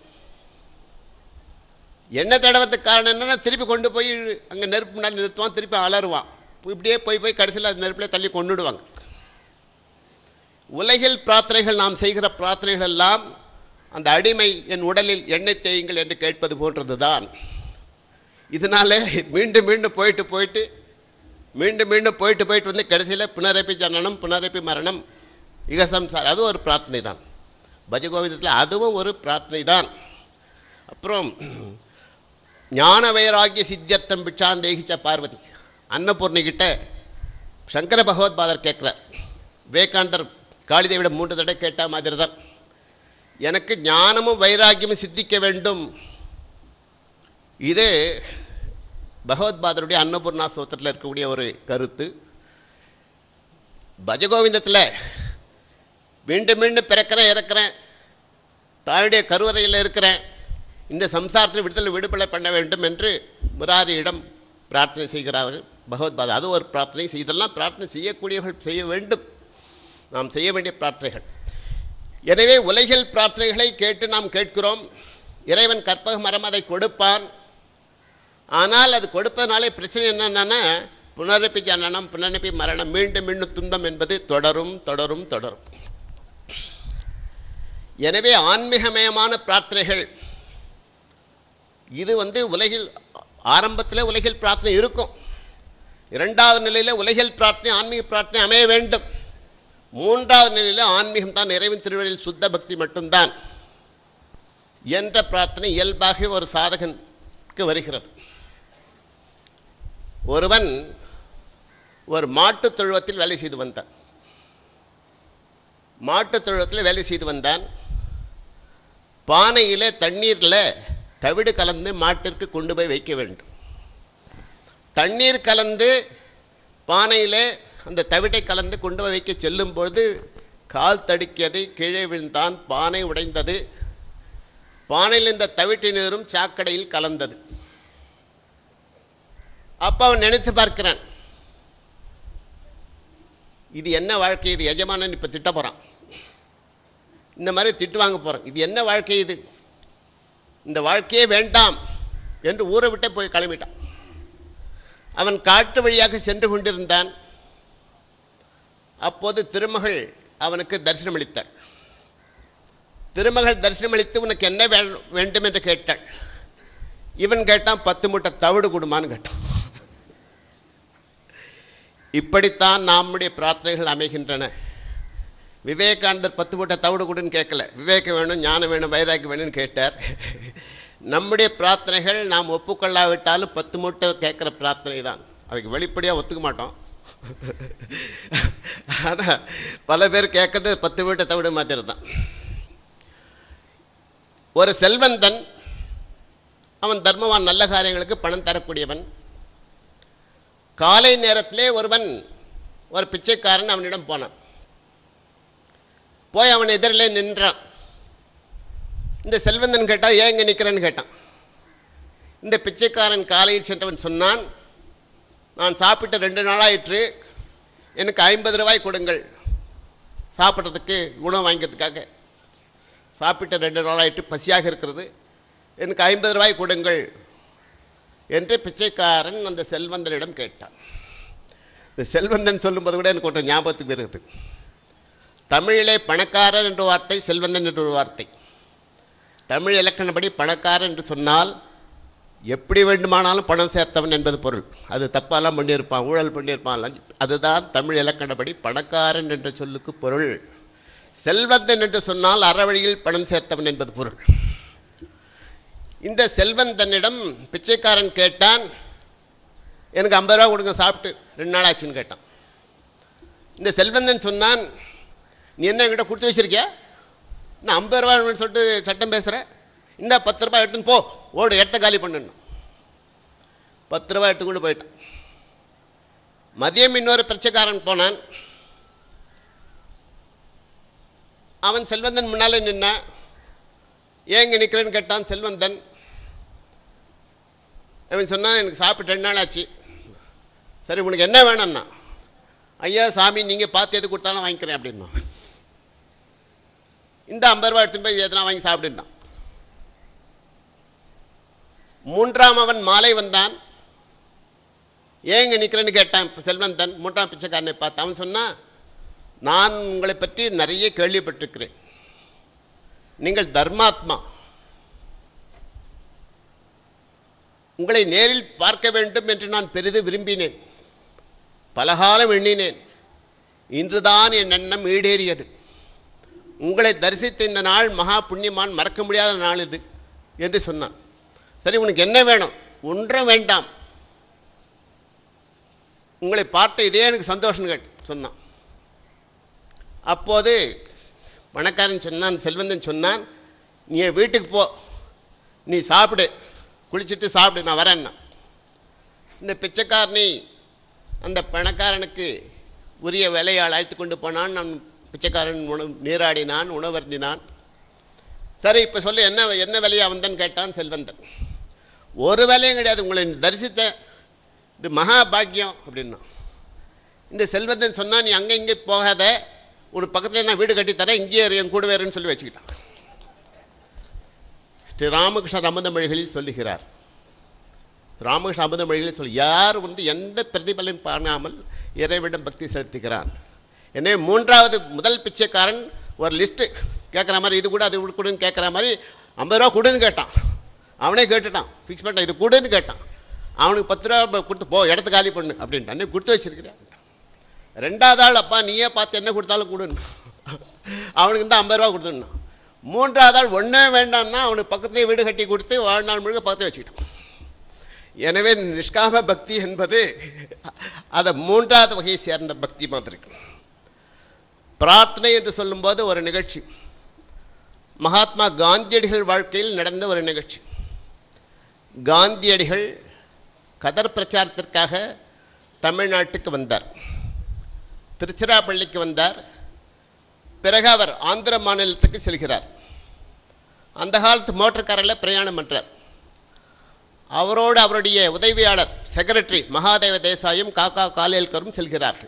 எண்ணெய் தடவத்துக்கு காரணம் என்னன்னா திருப்பி கொண்டு போய் அங்கே நெருப்பு முன்னாடி நிறுத்துவான் திருப்பி அலறுவான் இப்படியே போய் போய் கடைசியில் அது நெருப்பில் தள்ளி கொண்டுடுவாங்க உலகில் பிரார்த்தனைகள் நாம் செய்கிற பிரார்த்தனைகள் எல்லாம் அந்த அடிமை என் உடலில் எண்ணெய் தேயுங்கள் என்று கேட்பது போன்றது தான் இதனால மீண்டும் மீண்டும் போயிட்டு போயிட்டு மீண்டும் மீண்டும் போயிட்டு போயிட்டு வந்து கடைசியில் புனரப்பி ஜனனம் புனரப்பி மரணம் இகசம்சார் அதுவும் ஒரு பிரார்த்தனை தான் பஜகோவிதத்தில் அதுவும் ஒரு பிரார்த்தனை தான் அப்புறம் ஞான வைராகிய சித்தியர்த்தம் பிட்சாந்தேகிச்ச பார்வதி அன்னபூர்ணிகிட்ட சங்கர பகவத்பாதர் கேட்குறார் விவேகானந்தர் காளிதேவிட மூன்று தடவை கேட்ட மாதிரி தான் எனக்கு ஞானமும் வைராக்கியமும் சித்திக்க வேண்டும் இது பகவத்பாதருடைய அன்னபூர்ணா ஸ்தோத்திரத்தில் இருக்கக்கூடிய ஒரு கருத்து பஜகோவிந்தத்தில் மீண்டும் மீண்டும் பிறக்கிறேன் இறக்கிறேன் தாயுடைய கருவறையில் இருக்கிறேன் இந்த சம்சாரத்தில் விடுதலை விடுதலை பண்ண வேண்டும் என்று முராரியிடம் பிரார்த்தனை செய்கிறார்கள் பகவத்பாதா அது ஒரு பிரார்த்தனை செய்- இதெல்லாம் பிரார்த்தனை செய்யக்கூடியவர்கள் செய்ய வேண்டும் நாம் செய்ய வேண்டிய பிரார்த்தனைகள் எனவே உலகில் பிரார்த்தனைகளை கேட்டு நாம் கேட்கிறோம் இறைவன் கற்பக மரம் அதை கொடுப்பான் ஆனால் அது கொடுப்பதனாலே பிரச்சனை என்னென்னா புனரப்பி ஜனனம் புனரப்பி மரணம் மீண்டும் மீண்டும் துன்பம் என்பது தொடரும் தொடரும் தொடரும் எனவே ஆன்மீகமயமான பிரார்த்தனைகள் இது வந்து உலகில் ஆரம்பத்தில் உலகில் பிரார்த்தனை இருக்கும் இரண்டாவது நிலையில் உலகில் பிரார்த்தனை ஆன்மீக பிரார்த்தனை அமைய வேண்டும் மூன்றாவது நிலையில் ஆன்மீகம் தான் இறைவன் திருவள்ளில் சுத்த பக்தி மட்டும்தான் என்ற பிரார்த்தனை இயல்பாக ஒரு சாதகனுக்கு வருகிறது ஒருவன் ஒரு மாட்டுத் தொழுவத்தில் வேலை செய்து வந்தான் மாட்டுத் தொழுவத்தில் வேலை செய்து வந்தான் பானையில் தண்ணீரில் தவிடு கலந்து மாட்டிற்கு கொண்டு போய் வைக்க வேண்டும் தண்ணீர் கலந்து பானையில் அந்த தவிட்டை கலந்து கொண்டு போய் வைக்க செல்லும் பொழுது கால் தடுக்கியது கீழே விழுந்தான் பானை உடைந்தது பானையில் இருந்த தவிட்டு நீரும் சாக்கடையில் கலந்தது அப்போ அவன் நினைத்து பார்க்கிறான் இது என்ன வாழ்க்கை இது எஜமானன் இப்போ திட்ட போகிறான் இந்த மாதிரி திட்டு வாங்க போகிறான் இது என்ன வாழ்க்கை இது இந்த வாழ்க்கையே வேண்டாம் என்று ஊரை விட்டே போய் கிளம்பிட்டான் அவன் காட்டு வழியாக சென்று கொண்டிருந்தான் அப்போது திருமகள் அவனுக்கு தரிசனமளித்தாள் திருமகள் தரிசனமளித்து உனக்கு என்ன வே- வேண்டும் என்று கேட்டாள் இவன் கேட்டான் பத்து மூட்டை தவிடு கொடுமான்னு கேட்டான் இப்படித்தான் நம்முடைய பிரார்த்தனைகள் அமைகின்றன விவேகானந்தர் பத்து மூட்டை தவிடு கொடுன்னு கேட்கல விவேகம் வேணும் ஞானம் வேணும் வைராக்கியம் வேணும்னு கேட்டார் நம்முடைய பிரார்த்தனைகள் நாம் ஒப்புக்கொள்ளாவிட்டாலும் பத்து மூட்டை கேட்குற பிரார்த்தனை தான் அதுக்கு வெளிப்படையாக ஒத்துக்க மாட்டோம் ஆனால் பல பேர் கேட்கறது பத்து மூட்டை தவிடு மாதிரி தான் ஒரு செல்வந்தன் அவன் தர்மவான் நல்ல காரியங்களுக்கு பணம் தரக்கூடியவன் காலை நேரத்திலே ஒருவன் ஒரு பிச்சைக்காரன் அவனிடம் போனான் போய் அவன் எதிரிலே நின்றான் இந்த செல்வந்தன் கேட்டால் ஏன் இங்கே நிற்கிறேன்னு கேட்டான் இந்த பிச்சைக்காரன் காலையில் சென்றவன் சொன்னான் நான் சாப்பிட்ட ரெண்டு நாளாயிற்று எனக்கு ஐம்பது ரூபாய் கொடுங்கள் சாப்பிட்றதுக்கு உணவு வாங்கிறதுக்காக சாப்பிட்ட ரெண்டு நாளாயிட்டு பசியாக இருக்கிறது எனக்கு ஐம்பது ரூபாய் கொடுங்கள் என்று பிச்சைக்காரன் அந்த செல்வந்தனிடம் கேட்டான் இந்த செல்வந்தன் சொல்லும்போது கூட எனக்கு ஒன்று ஞாபகத்துக்கு வருகிறது தமிழிலே பணக்காரர் என்ற வார்த்தை செல்வந்தன் என்ற ஒரு வார்த்தை தமிழ் இலக்கணப்படி பணக்காரன் என்று சொன்னால் எப்படி வேண்டுமானாலும் பணம் சேர்த்தவன் என்பது பொருள் அது தப்பாலாம் பண்ணியிருப்பான் ஊழல் பண்ணியிருப்பான் லஞ்ச- அதுதான் தமிழ் இலக்கணப்படி பணக்காரன் என்ற சொல்லுக்கு பொருள் செல்வந்தன் என்று சொன்னால் அறவழியில் பணம் சேர்த்தவன் என்பது பொருள் இந்த செல்வந்தனிடம் பிச்சைக்காரன் கேட்டான் எனக்கு ஐம்பது ரூபா கொடுங்க சாப்பிட்டு ரெண்டு நாள் ஆச்சுன்னு கேட்டான் இந்த செல்வந்தன் சொன்னான் நீ என்ன என்கிட்ட கொடுத்து வச்சிருக்கியா நான் ஐம்பது ரூபான்னு சொல்லிட்டு சட்டம் பேசுகிறேன் இந்த பத்து ரூபாய் எடுத்துன்னு போ ஓடு இடத்த காலி பண்ணுன்னு பத்து ரூபாய் எடுத்துக்கொண்டு போயிட்டான் மதியம் இன்னொரு பிச்சைக்காரன் போனான் அவன் செல்வந்தன் முன்னாலே நின்னான் ஏங்க நிற்கிறேன்னு கேட்டான் செல்வந்தன் அவன் சொன்னான் எனக்கு சாப்பிட்டு ரெண்டு நாள் ஆச்சு சரி உனக்கு என்ன வேணும்னா ஐயா சாமி நீங்கள் பார்த்து எது கொடுத்தாலும் வாங்கிக்கிறேன் அப்படின்னா இந்த ஐம்பது ரூபா எடுத்துன்னு போய் எதனா வாங்கி சாப்பிடுனான் மூன்றாம் அவன் மாலை வந்தான் ஏங்க நிற்கிறேன்னு கேட்டான் செல்வந்தன் மூன்றாம் பிச்சைக்காரனை பார்த்து அவன் சொன்னான் நான் உங்களை பற்றி நிறைய கேள்விப்பட்டிருக்கிறேன் நீங்கள் தர்மாத்மா உங்களை நேரில் பார்க்க வேண்டும் என்று நான் பெரிது விரும்பினேன் பலகாலம் எண்ணினேன் இன்றுதான் என் எண்ணம் ஈடேறியது உங்களை தரிசித்த இந்த நாள் மகா புண்ணியமான் மறக்க முடியாத நாள் இது என்று சொன்னான் சரி உனக்கு என்ன வேணும் ஒன்றும் வேண்டாம் உங்களை பார்த்த இதே எனக்கு சந்தோஷம் கேட்டு சொன்னான் அப்போது பணக்காரன் சொன்னான் செல்வந்தன் சொன்னான் நீ என் வீட்டுக்கு போ நீ சாப்பிடு குளிச்சுட்டு சாப்பிடு நான் வரேன்னா இந்த பிச்சைக்காரனை அந்த பணக்காரனுக்கு உரிய வேலையால் அழைத்து கொண்டு போனான் நான் பிச்சைக்காரன் உணவு நீராடினான் உணவருந்தினான் சரி இப்போ சொல்லு என்ன என்ன வேலையா வந்தேன்னு கேட்டான் செல்வந்தன் ஒரு வேலையும் கிடையாது உங்களை தரிசித்த இது மகா பாக்கியம் அப்படின்னா இந்த செல்வந்தன் சொன்னா நீ அங்கே இங்கே போகாத ஒரு பக்கத்தில் நான் வீடு கட்டி தரேன் இங்கேயே இரு, என் கூட வேறுன்னு சொல்லி வச்சுக்கிட்டான் ஸ்ரீ ராமகிருஷ்ணர் அமுதமொழிகளில் சொல்லுகிறார் ராமகிருஷ்ண அமுதமொழிகளில் சொல்லி யார் வந்து எந்த பிரதிபலன் காணாமல் இறைவிடம் பக்தி செலுத்துகிறான் எனவே மூன்றாவது முதல் பிச்சைக்காரன் ஒரு லிஸ்ட்டு கேட்குற மாதிரி இது கூட அது கூட கொடுன்னு கேட்குற மாதிரி ஐம்பது ரூபா கொடுன்னு கேட்டான் அவனே கேட்டுட்டான் ஃபிக்ஸ் பண்ணிட்டான் இது கொடுன்னு கேட்டான் அவனுக்கு பத்து ரூபா கொடுத்து போ இடத்த காலி பண்ணு அப்படின்ட்டு அன்னைக்கு கொடுத்து வச்சிருக்கிறேன் ரெண்டாவது ஆள் அப்பா நீயே பார்த்து என்ன கொடுத்தாலும் கொடுன்னு அவனுக்கு தான் ஐம்பது ரூபா கொடுத்துடணும் மூன்றாவது ஆள் ஒன்றே வேண்டாம்னா அவனுக்கு பக்கத்துலேயே வீடு கட்டி கொடுத்து வாழ்நாள் முழுக்க பார்த்து வச்சுக்கிட்டான் எனவே நிஷ்காம பக்தி என்பது அதை மூன்றாவது வகையை சேர்ந்த பக்தி மாதிரி பிரார்த்தனை என்று சொல்லும்போது ஒரு நிகழ்ச்சி மகாத்மா காந்தியடிகள் வாழ்க்கையில் நடந்த ஒரு நிகழ்ச்சி காந்தியடிகள் கதர் பிரச்சாரத்திற்காக தமிழ்நாட்டுக்கு வந்தார் திருச்சிராப்பள்ளிக்கு வந்தார் பிறகு அவர் ஆந்திர மாநிலத்துக்கு செல்கிறார் அந்த காலத்து மோட்டார் காரில் பிரயாணம் பண்ணுறார் அவரோடு அவருடைய உதவியாளர் செக்ரட்டரி மகாதேவ தேசாயும் காக்கா காலேல்கரும் செல்கிறார்கள்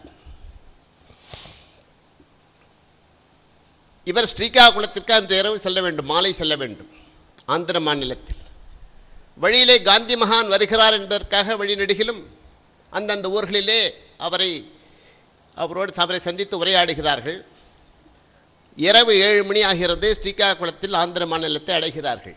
இவர் ஸ்ரீகாகுளத்திற்கு அன்று இரவு செல்ல வேண்டும் மாலை செல்ல வேண்டும் ஆந்திர மாநிலத்தில் வழியிலே காந்தி மகான் வருகிறார் என்பதற்காக வழிநெடுகிலும் அந்தந்த ஊர்களிலே அவரை அவரோடு அவரை சந்தித்து உரையாடுகிறார்கள் இரவு ஏழு மணி ஆகிறது ஸ்ரீகாகுளத்தில் ஆந்திர மாநிலத்தை அடைகிறார்கள்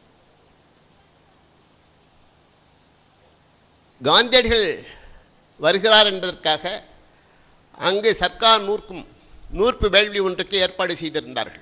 காந்தியடிகள் வருகிறார் என்பதற்காக அங்கு சர்க்கார் நூற்கும் நூற்பு வேள்வி ஒன்றுக்கு ஏற்பாடு செய்திருந்தார்கள்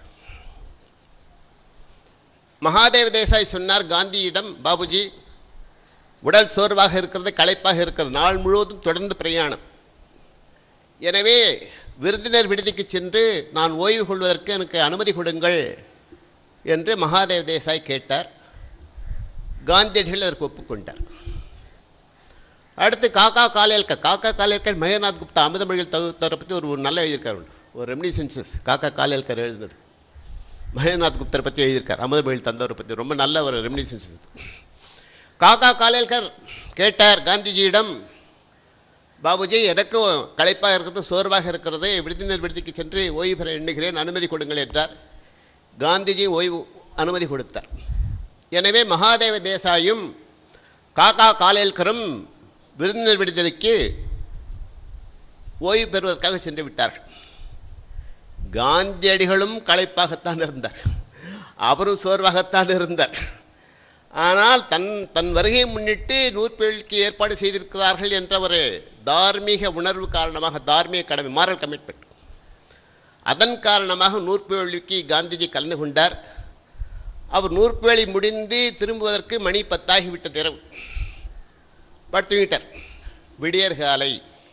மகாதேவ தேசாய் சொன்னார் காந்தியிடம் பாபுஜி உடல் சோர்வாக இருக்கிறது களைப்பாக இருக்கிறது நாள் முழுவதும் தொடர்ந்து பிரயாணம் எனவே விருந்தினர் விடுதிக்கு சென்று நான் ஓய்வு கொள்வதற்கு எனக்கு அனுமதி கொடுங்கள் என்று மகாதேவ தேசாய் கேட்டார் காந்தியடிகள் அதற்கு ஒப்புக்கொண்டார் அடுத்து காக்கா காலேல்கர் காக்கா காலேல்கர் மகேநாத் குப்தா அமிர்தமொழிகள் தகுத்தவரை பற்றி ஒரு நல்ல எழுதியிருக்கார் ஒன்று ஒரு ரெமினிசென்சஸ் காக்கா காலேல்கர் எழுதினது மகேநாத் குப்தரை பற்றி எழுதியிருக்கார் அமிர்தமொழியில் தந்தவரை பற்றி ரொம்ப நல்ல ஒரு ரெமினிசென்சஸ் காக்கா காலேல்கர் கேட்டார் காந்திஜியிடம் பாபுஜி எனக்கும் களைப்பாக இருக்கிறது சோர்வாக இருக்கிறது விடுதினர் விடுதிக்கு சென்று ஓய்வு பெற எண்ணுகிறேன் அனுமதி கொடுங்கள் என்றார் காந்திஜி ஓய்வு அனுமதி கொடுத்தார் எனவே மகாதேவ தேசாயும் காக்கா காலேல்கரும் விருந்தினர் விடுதலைக்கு ஓய்வு பெறுவதற்காக சென்று விட்டார்கள் காந்தியடிகளும் களைப்பாகத்தான் இருந்தார் அவரும் சோர்வாகத்தான் இருந்தார் ஆனால் தன் தன் வருகையை முன்னிட்டு நூற்பேழிக்கு ஏற்பாடு செய்திருக்கிறார்கள் என்ற ஒரு தார்மீக உணர்வு காரணமாக தார்மீக கடமை மாரல் கமிட்மெண்ட் அதன் காரணமாக நூற்பேழிக்கு காந்திஜி கலந்து கொண்டார் அவர் நூற்பேழி முடிந்து திரும்புவதற்கு மணி பத்தாகிவிட்டது இரவு படுத்துவிட்டார் விடியற் காலை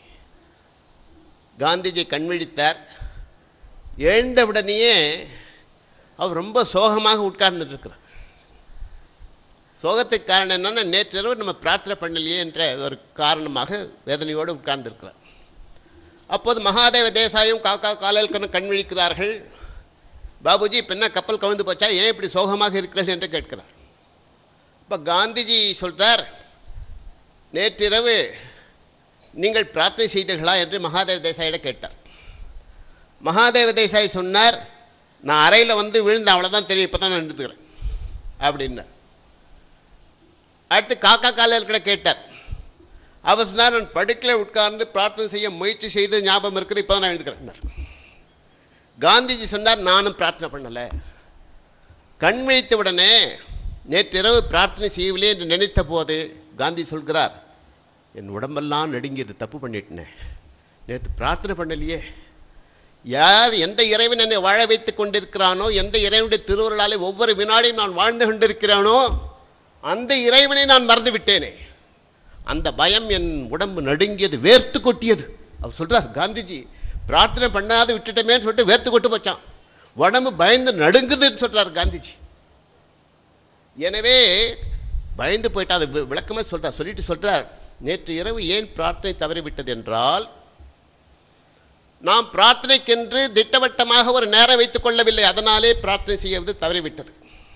காந்திஜி கண்விழித்தார் எழுந்தவுடனேயே அவர் ரொம்ப சோகமாக உட்கார்ந்துட்டு இருக்கிறார் சோகத்துக்கு காரணம் என்னன்னா நேற்றிரவு நம்ம பிரார்த்தனை பண்ணலையே என்ற ஒரு காரணமாக வேதனையோடு உட்கார்ந்திருக்கிறார் அப்போது மகாதேவ தேசாயும் காக்கா காலேல்கரும் கண் விழிக்கிறார்கள் பாபுஜி இப்போ என்ன கப்பல் கவிழ்ந்து போச்சா ஏன் இப்படி சோகமாக இருக்கிறது என்று கேட்கிறார் இப்போ காந்திஜி சொல்கிறார் நேற்றிரவு நீங்கள் பிரார்த்தனை செய்தீர்களா என்று மகாதேவ தேசாயிடம் கேட்டார் மகாதேவ தேசாய் சொன்னார் நான் அறையில் வந்து விழுந்த அவ்வளோதான் தெரியும் இப்போ தான் நான் நின்றுக்கிறேன் அப்படின்னார் அடுத்து காக்கா காலையில் கூட கேட்டார் அவர் சொன்னார் நான் படுக்கையில் உட்கார்ந்து பிரார்த்தனை செய்ய முயற்சி செய்து ஞாபகம் இருக்குது இப்போ தான் நான் எழுதுக்கிறேன் காந்திஜி சொன்னார் நானும் பிரார்த்தனை பண்ணலை கண் விழித்த உடனே நேற்றிரவு பிரார்த்தனை செய்யவில்லை என்று நினைத்த போது காந்தி சொல்கிறார் என் உடம்பெல்லாம் நடுங்கியது தப்பு பண்ணிட்டேனே நேற்று பிரார்த்தனை பண்ணலையே யார் எந்த இறைவன் என்னை வாழ வைத்துக் கொண்டிருக்கிறானோ எந்த இறைவனுடைய திருவுருளாலே ஒவ்வொரு வினாடியும் நான் வாழ்ந்து கொண்டிருக்கிறானோ அந்த இறைவனை நான் மறந்து விட்டேனே அந்த பயம் என் உடம்பு நடுங்கியது வேர்த்து கொட்டியது அவர் சொல்கிறார் காந்திஜி பிரார்த்தனை பண்ணாத விட்டுட்டமேன்னு சொல்லிட்டு வேர்த்து கொட்டு போச்சான் உடம்பு பயந்து நடுங்குதுன்னு சொல்கிறார் காந்திஜி எனவே பயந்து போயிட்டு அதை வி- விளக்கமாக சொல்கிறார் சொல்லிட்டு சொல்கிறார் நேற்று இரவு ஏன் பிரார்த்தனை தவறிவிட்டது என்றால் நாம் பிரார்த்தனைக்கென்று திட்டவட்டமாக ஒரு நேரம் வைத்துக் கொள்ளவில்லை அதனாலே பிரார்த்தனை செய்வது தவறிவிட்டது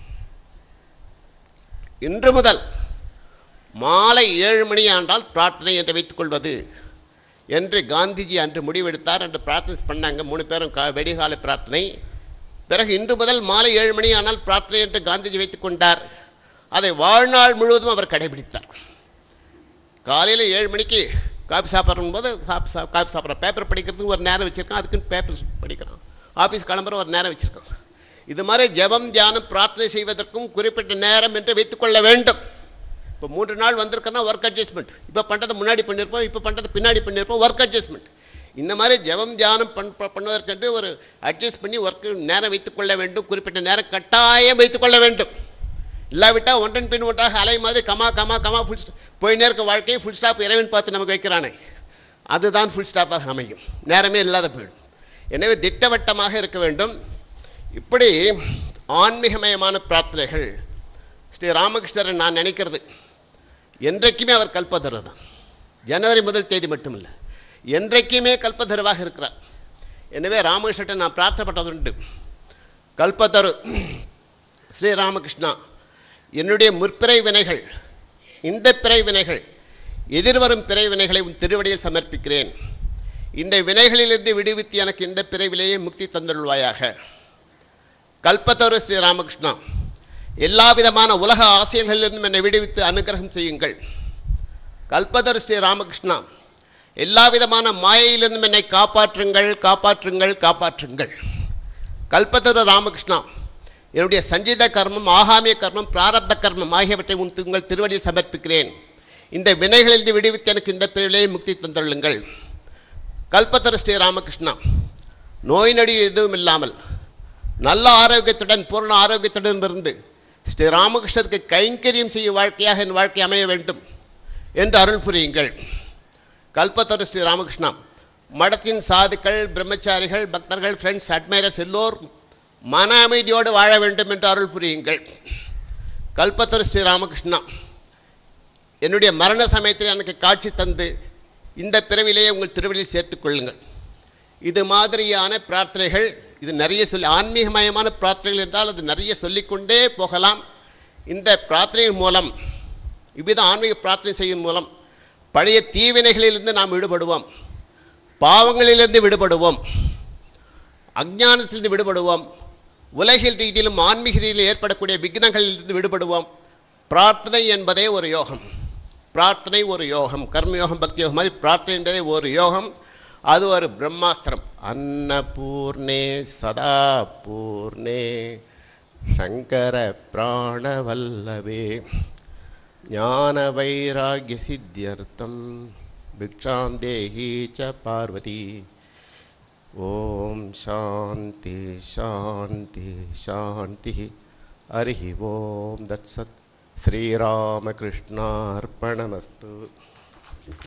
இன்று முதல் மாலை ஏழு மணி ஆண்டால் பிரார்த்தனை என்று வைத்துக் கொள்வது என்று காந்திஜி அன்று முடிவெடுத்தார் அன்று பிரார்த்தனை பண்ணாங்க மூணு பேரும் கா வெடிகால பிரார்த்தனை பிறகு இன்று முதல் மாலை ஏழு மணி ஆனால் பிரார்த்தனை என்று காந்திஜி வைத்துக் கொண்டார் அதை வாழ்நாள் முழுவதும் அவர் கடைபிடித்தார் காலையில் ஏழு மணிக்கு காஃபி சாப்பிட்ற போது சாப் சா காஃபி சாப்பிட்றோம் பேப்பர் படிக்கிறதுக்கு ஒரு நேரம் வச்சுருக்கான் அதுக்குன்னு பேப்பர் படிக்கிறான் ஆஃபீஸ் கிளம்புற ஒரு நேரம் வச்சுருக்கான் இது மாதிரி ஜெபம் தியானம் பிரார்த்தனை செய்வதற்கும் குறிப்பிட்ட நேரம் என்று வைத்துக்கொள்ள வேண்டும் இப்போ மூன்று நாள் வந்திருக்கன்னா ஒர்க் அட்ஜஸ்ட்மெண்ட் இப்போ பண்ணுறதை முன்னாடி பண்ணியிருப்போம் இப்போ பண்ணுறதை பின்னாடி பண்ணியிருப்போம் ஒர்க் அட்ஜஸ்ட்மெண்ட் இந்த மாதிரி ஜெபம் தியானம் பண் ப- பண்ணுவதற்கென்று ஒரு அட்ஜஸ்ட் பண்ணி ஒர்க்கு நேரம் வைத்துக்கொள்ள வேண்டும் குறிப்பிட்ட நேரம் கட்டாயம் வைத்துக்கொள்ள வேண்டும் இல்லாவிட்டால் ஒன்றன் பின் ஒன்றாக அலை மாதிரி கமா கமா கமா ஃபுல் போயினே இருக்க வாழ்க்கையை ஃபுல் ஸ்டாப் இறைவன் பார்த்து நமக்கு வைக்கிறானே அதுதான் ஃபுல் ஸ்டாப்பாக அமையும் நேரமே இல்லாத போயிடும் எனவே திட்டவட்டமாக இருக்க வேண்டும் இப்படி ஆன்மீகமயமான பிரார்த்தனைகள் ஸ்ரீ ராமகிருஷ்ணரை நான் நினைக்கிறது என்றைக்குமே அவர் கல்பதரு தான் ஜனவரி முதல் தேதி மட்டுமில்லை என்றைக்குமே கல்பதருவாக இருக்கிறார் எனவே ராமகிருஷ்ணன் நான் பிரார்த்தப்பட்டதுண்டு கல்பத்தரு ஸ்ரீராமகிருஷ்ணா என்னுடைய முற்பிறை வினைகள் இந்த பிறை வினைகள் எதிர்வரும் பிறை வினைகளை உன் திருவடியில் சமர்ப்பிக்கிறேன் இந்த வினைகளிலிருந்து விடுவித்து எனக்கு இந்த பிறவிலேயே முக்தி தந்துள்வாயாக கல்பத்தரு ஸ்ரீராமகிருஷ்ணா எல்லா விதமான உலக ஆசைகளிலிருந்தும் என்னை விடுவித்து அனுகிரகம் செய்யுங்கள் கல்பதர் ஸ்ரீ ராமகிருஷ்ணா எல்லா விதமான மாயையிலிருந்தும் என்னை காப்பாற்றுங்கள் காப்பாற்றுங்கள் காப்பாற்றுங்கள் கல்பதரு ராமகிருஷ்ணா என்னுடைய சஞ்சித கர்மம் ஆகாமிய கர்மம் பிராரப்த கர்மம் ஆகியவற்றை உன் உங்கள் திருவடியில் சமர்ப்பிக்கிறேன் இந்த வினைகளிலிருந்து விடுவித்து எனக்கு இந்த பிரிவிலேயே முக்தி தந்துள்ளுங்கள் கல்பத்தரு ஸ்ரீ ராமகிருஷ்ணா நோய் நொடி எதுவும் இல்லாமல் நல்ல ஆரோக்கியத்துடன் பூர்ண ஆரோக்கியத்துடன் இருந்து ஸ்ரீ ராமகிருஷ்ணருக்கு கைங்கரியம் செய்யும் வாழ்க்கையாக என் வாழ்க்கை அமைய வேண்டும் என்று அருள் புரியுங்கள் கல்பத்தரு ஸ்ரீ ராமகிருஷ்ணா மடத்தின் சாதுக்கள் பிரம்மச்சாரிகள் பக்தர்கள் ஃப்ரெண்ட்ஸ் அட்மைரர்ஸ் எல்லோர் மன அமைதியோடு வாழ வேண்டும் என்று அருள் புரியுங்கள் கல்பத்தரு ஸ்ரீ ராமகிருஷ்ணா என்னுடைய மரண சமயத்தில் எனக்கு காட்சி தந்து இந்த பிறவிலேயே உங்கள் திருவடியில் சேர்த்துக் கொள்ளுங்கள் இது மாதிரியான பிரார்த்தனைகள் இது நிறைய சொல்லி ஆன்மீகமயமான பிரார்த்தனைகள் என்றால் அது நிறைய சொல்லிக்கொண்டே போகலாம் இந்த பிரார்த்தனையின் மூலம் இவ்வித ஆன்மீக பிரார்த்தனை செய்யும் மூலம் பழைய தீவினைகளிலிருந்து நாம் விடுபடுவோம் பாவங்களிலிருந்து விடுபடுவோம் அஞ்ஞானத்திலிருந்து விடுபடுவோம் உலகில் ரீதியிலும் ஆன்மீக ரீதியிலும் ஏற்படக்கூடிய விக்னங்களிலிருந்து விடுபடுவோம் பிரார்த்தனை என்பதே ஒரு யோகம் பிரார்த்தனை ஒரு யோகம் கர்மயோகம் பக்தி யோகம் மாதிரி பிரார்த்தனை என்பதே ஒரு யோகம் அது ஒரு பிரம்மாஸ்திரம் அன்னபூர்ணே சதா பூர்ணே சங்கர பிராணவல்லவே ஞான வைராகிய சித்தியர்த்தம் பிக்ஷாம் தேஹி ச பார்வதி ஓம் சாந்தி சாந்தி சாந்தி ஹரி ஓம் தத்சத் ஸ்ரீராமகிருஷ்ணார்ப்பணமஸ்து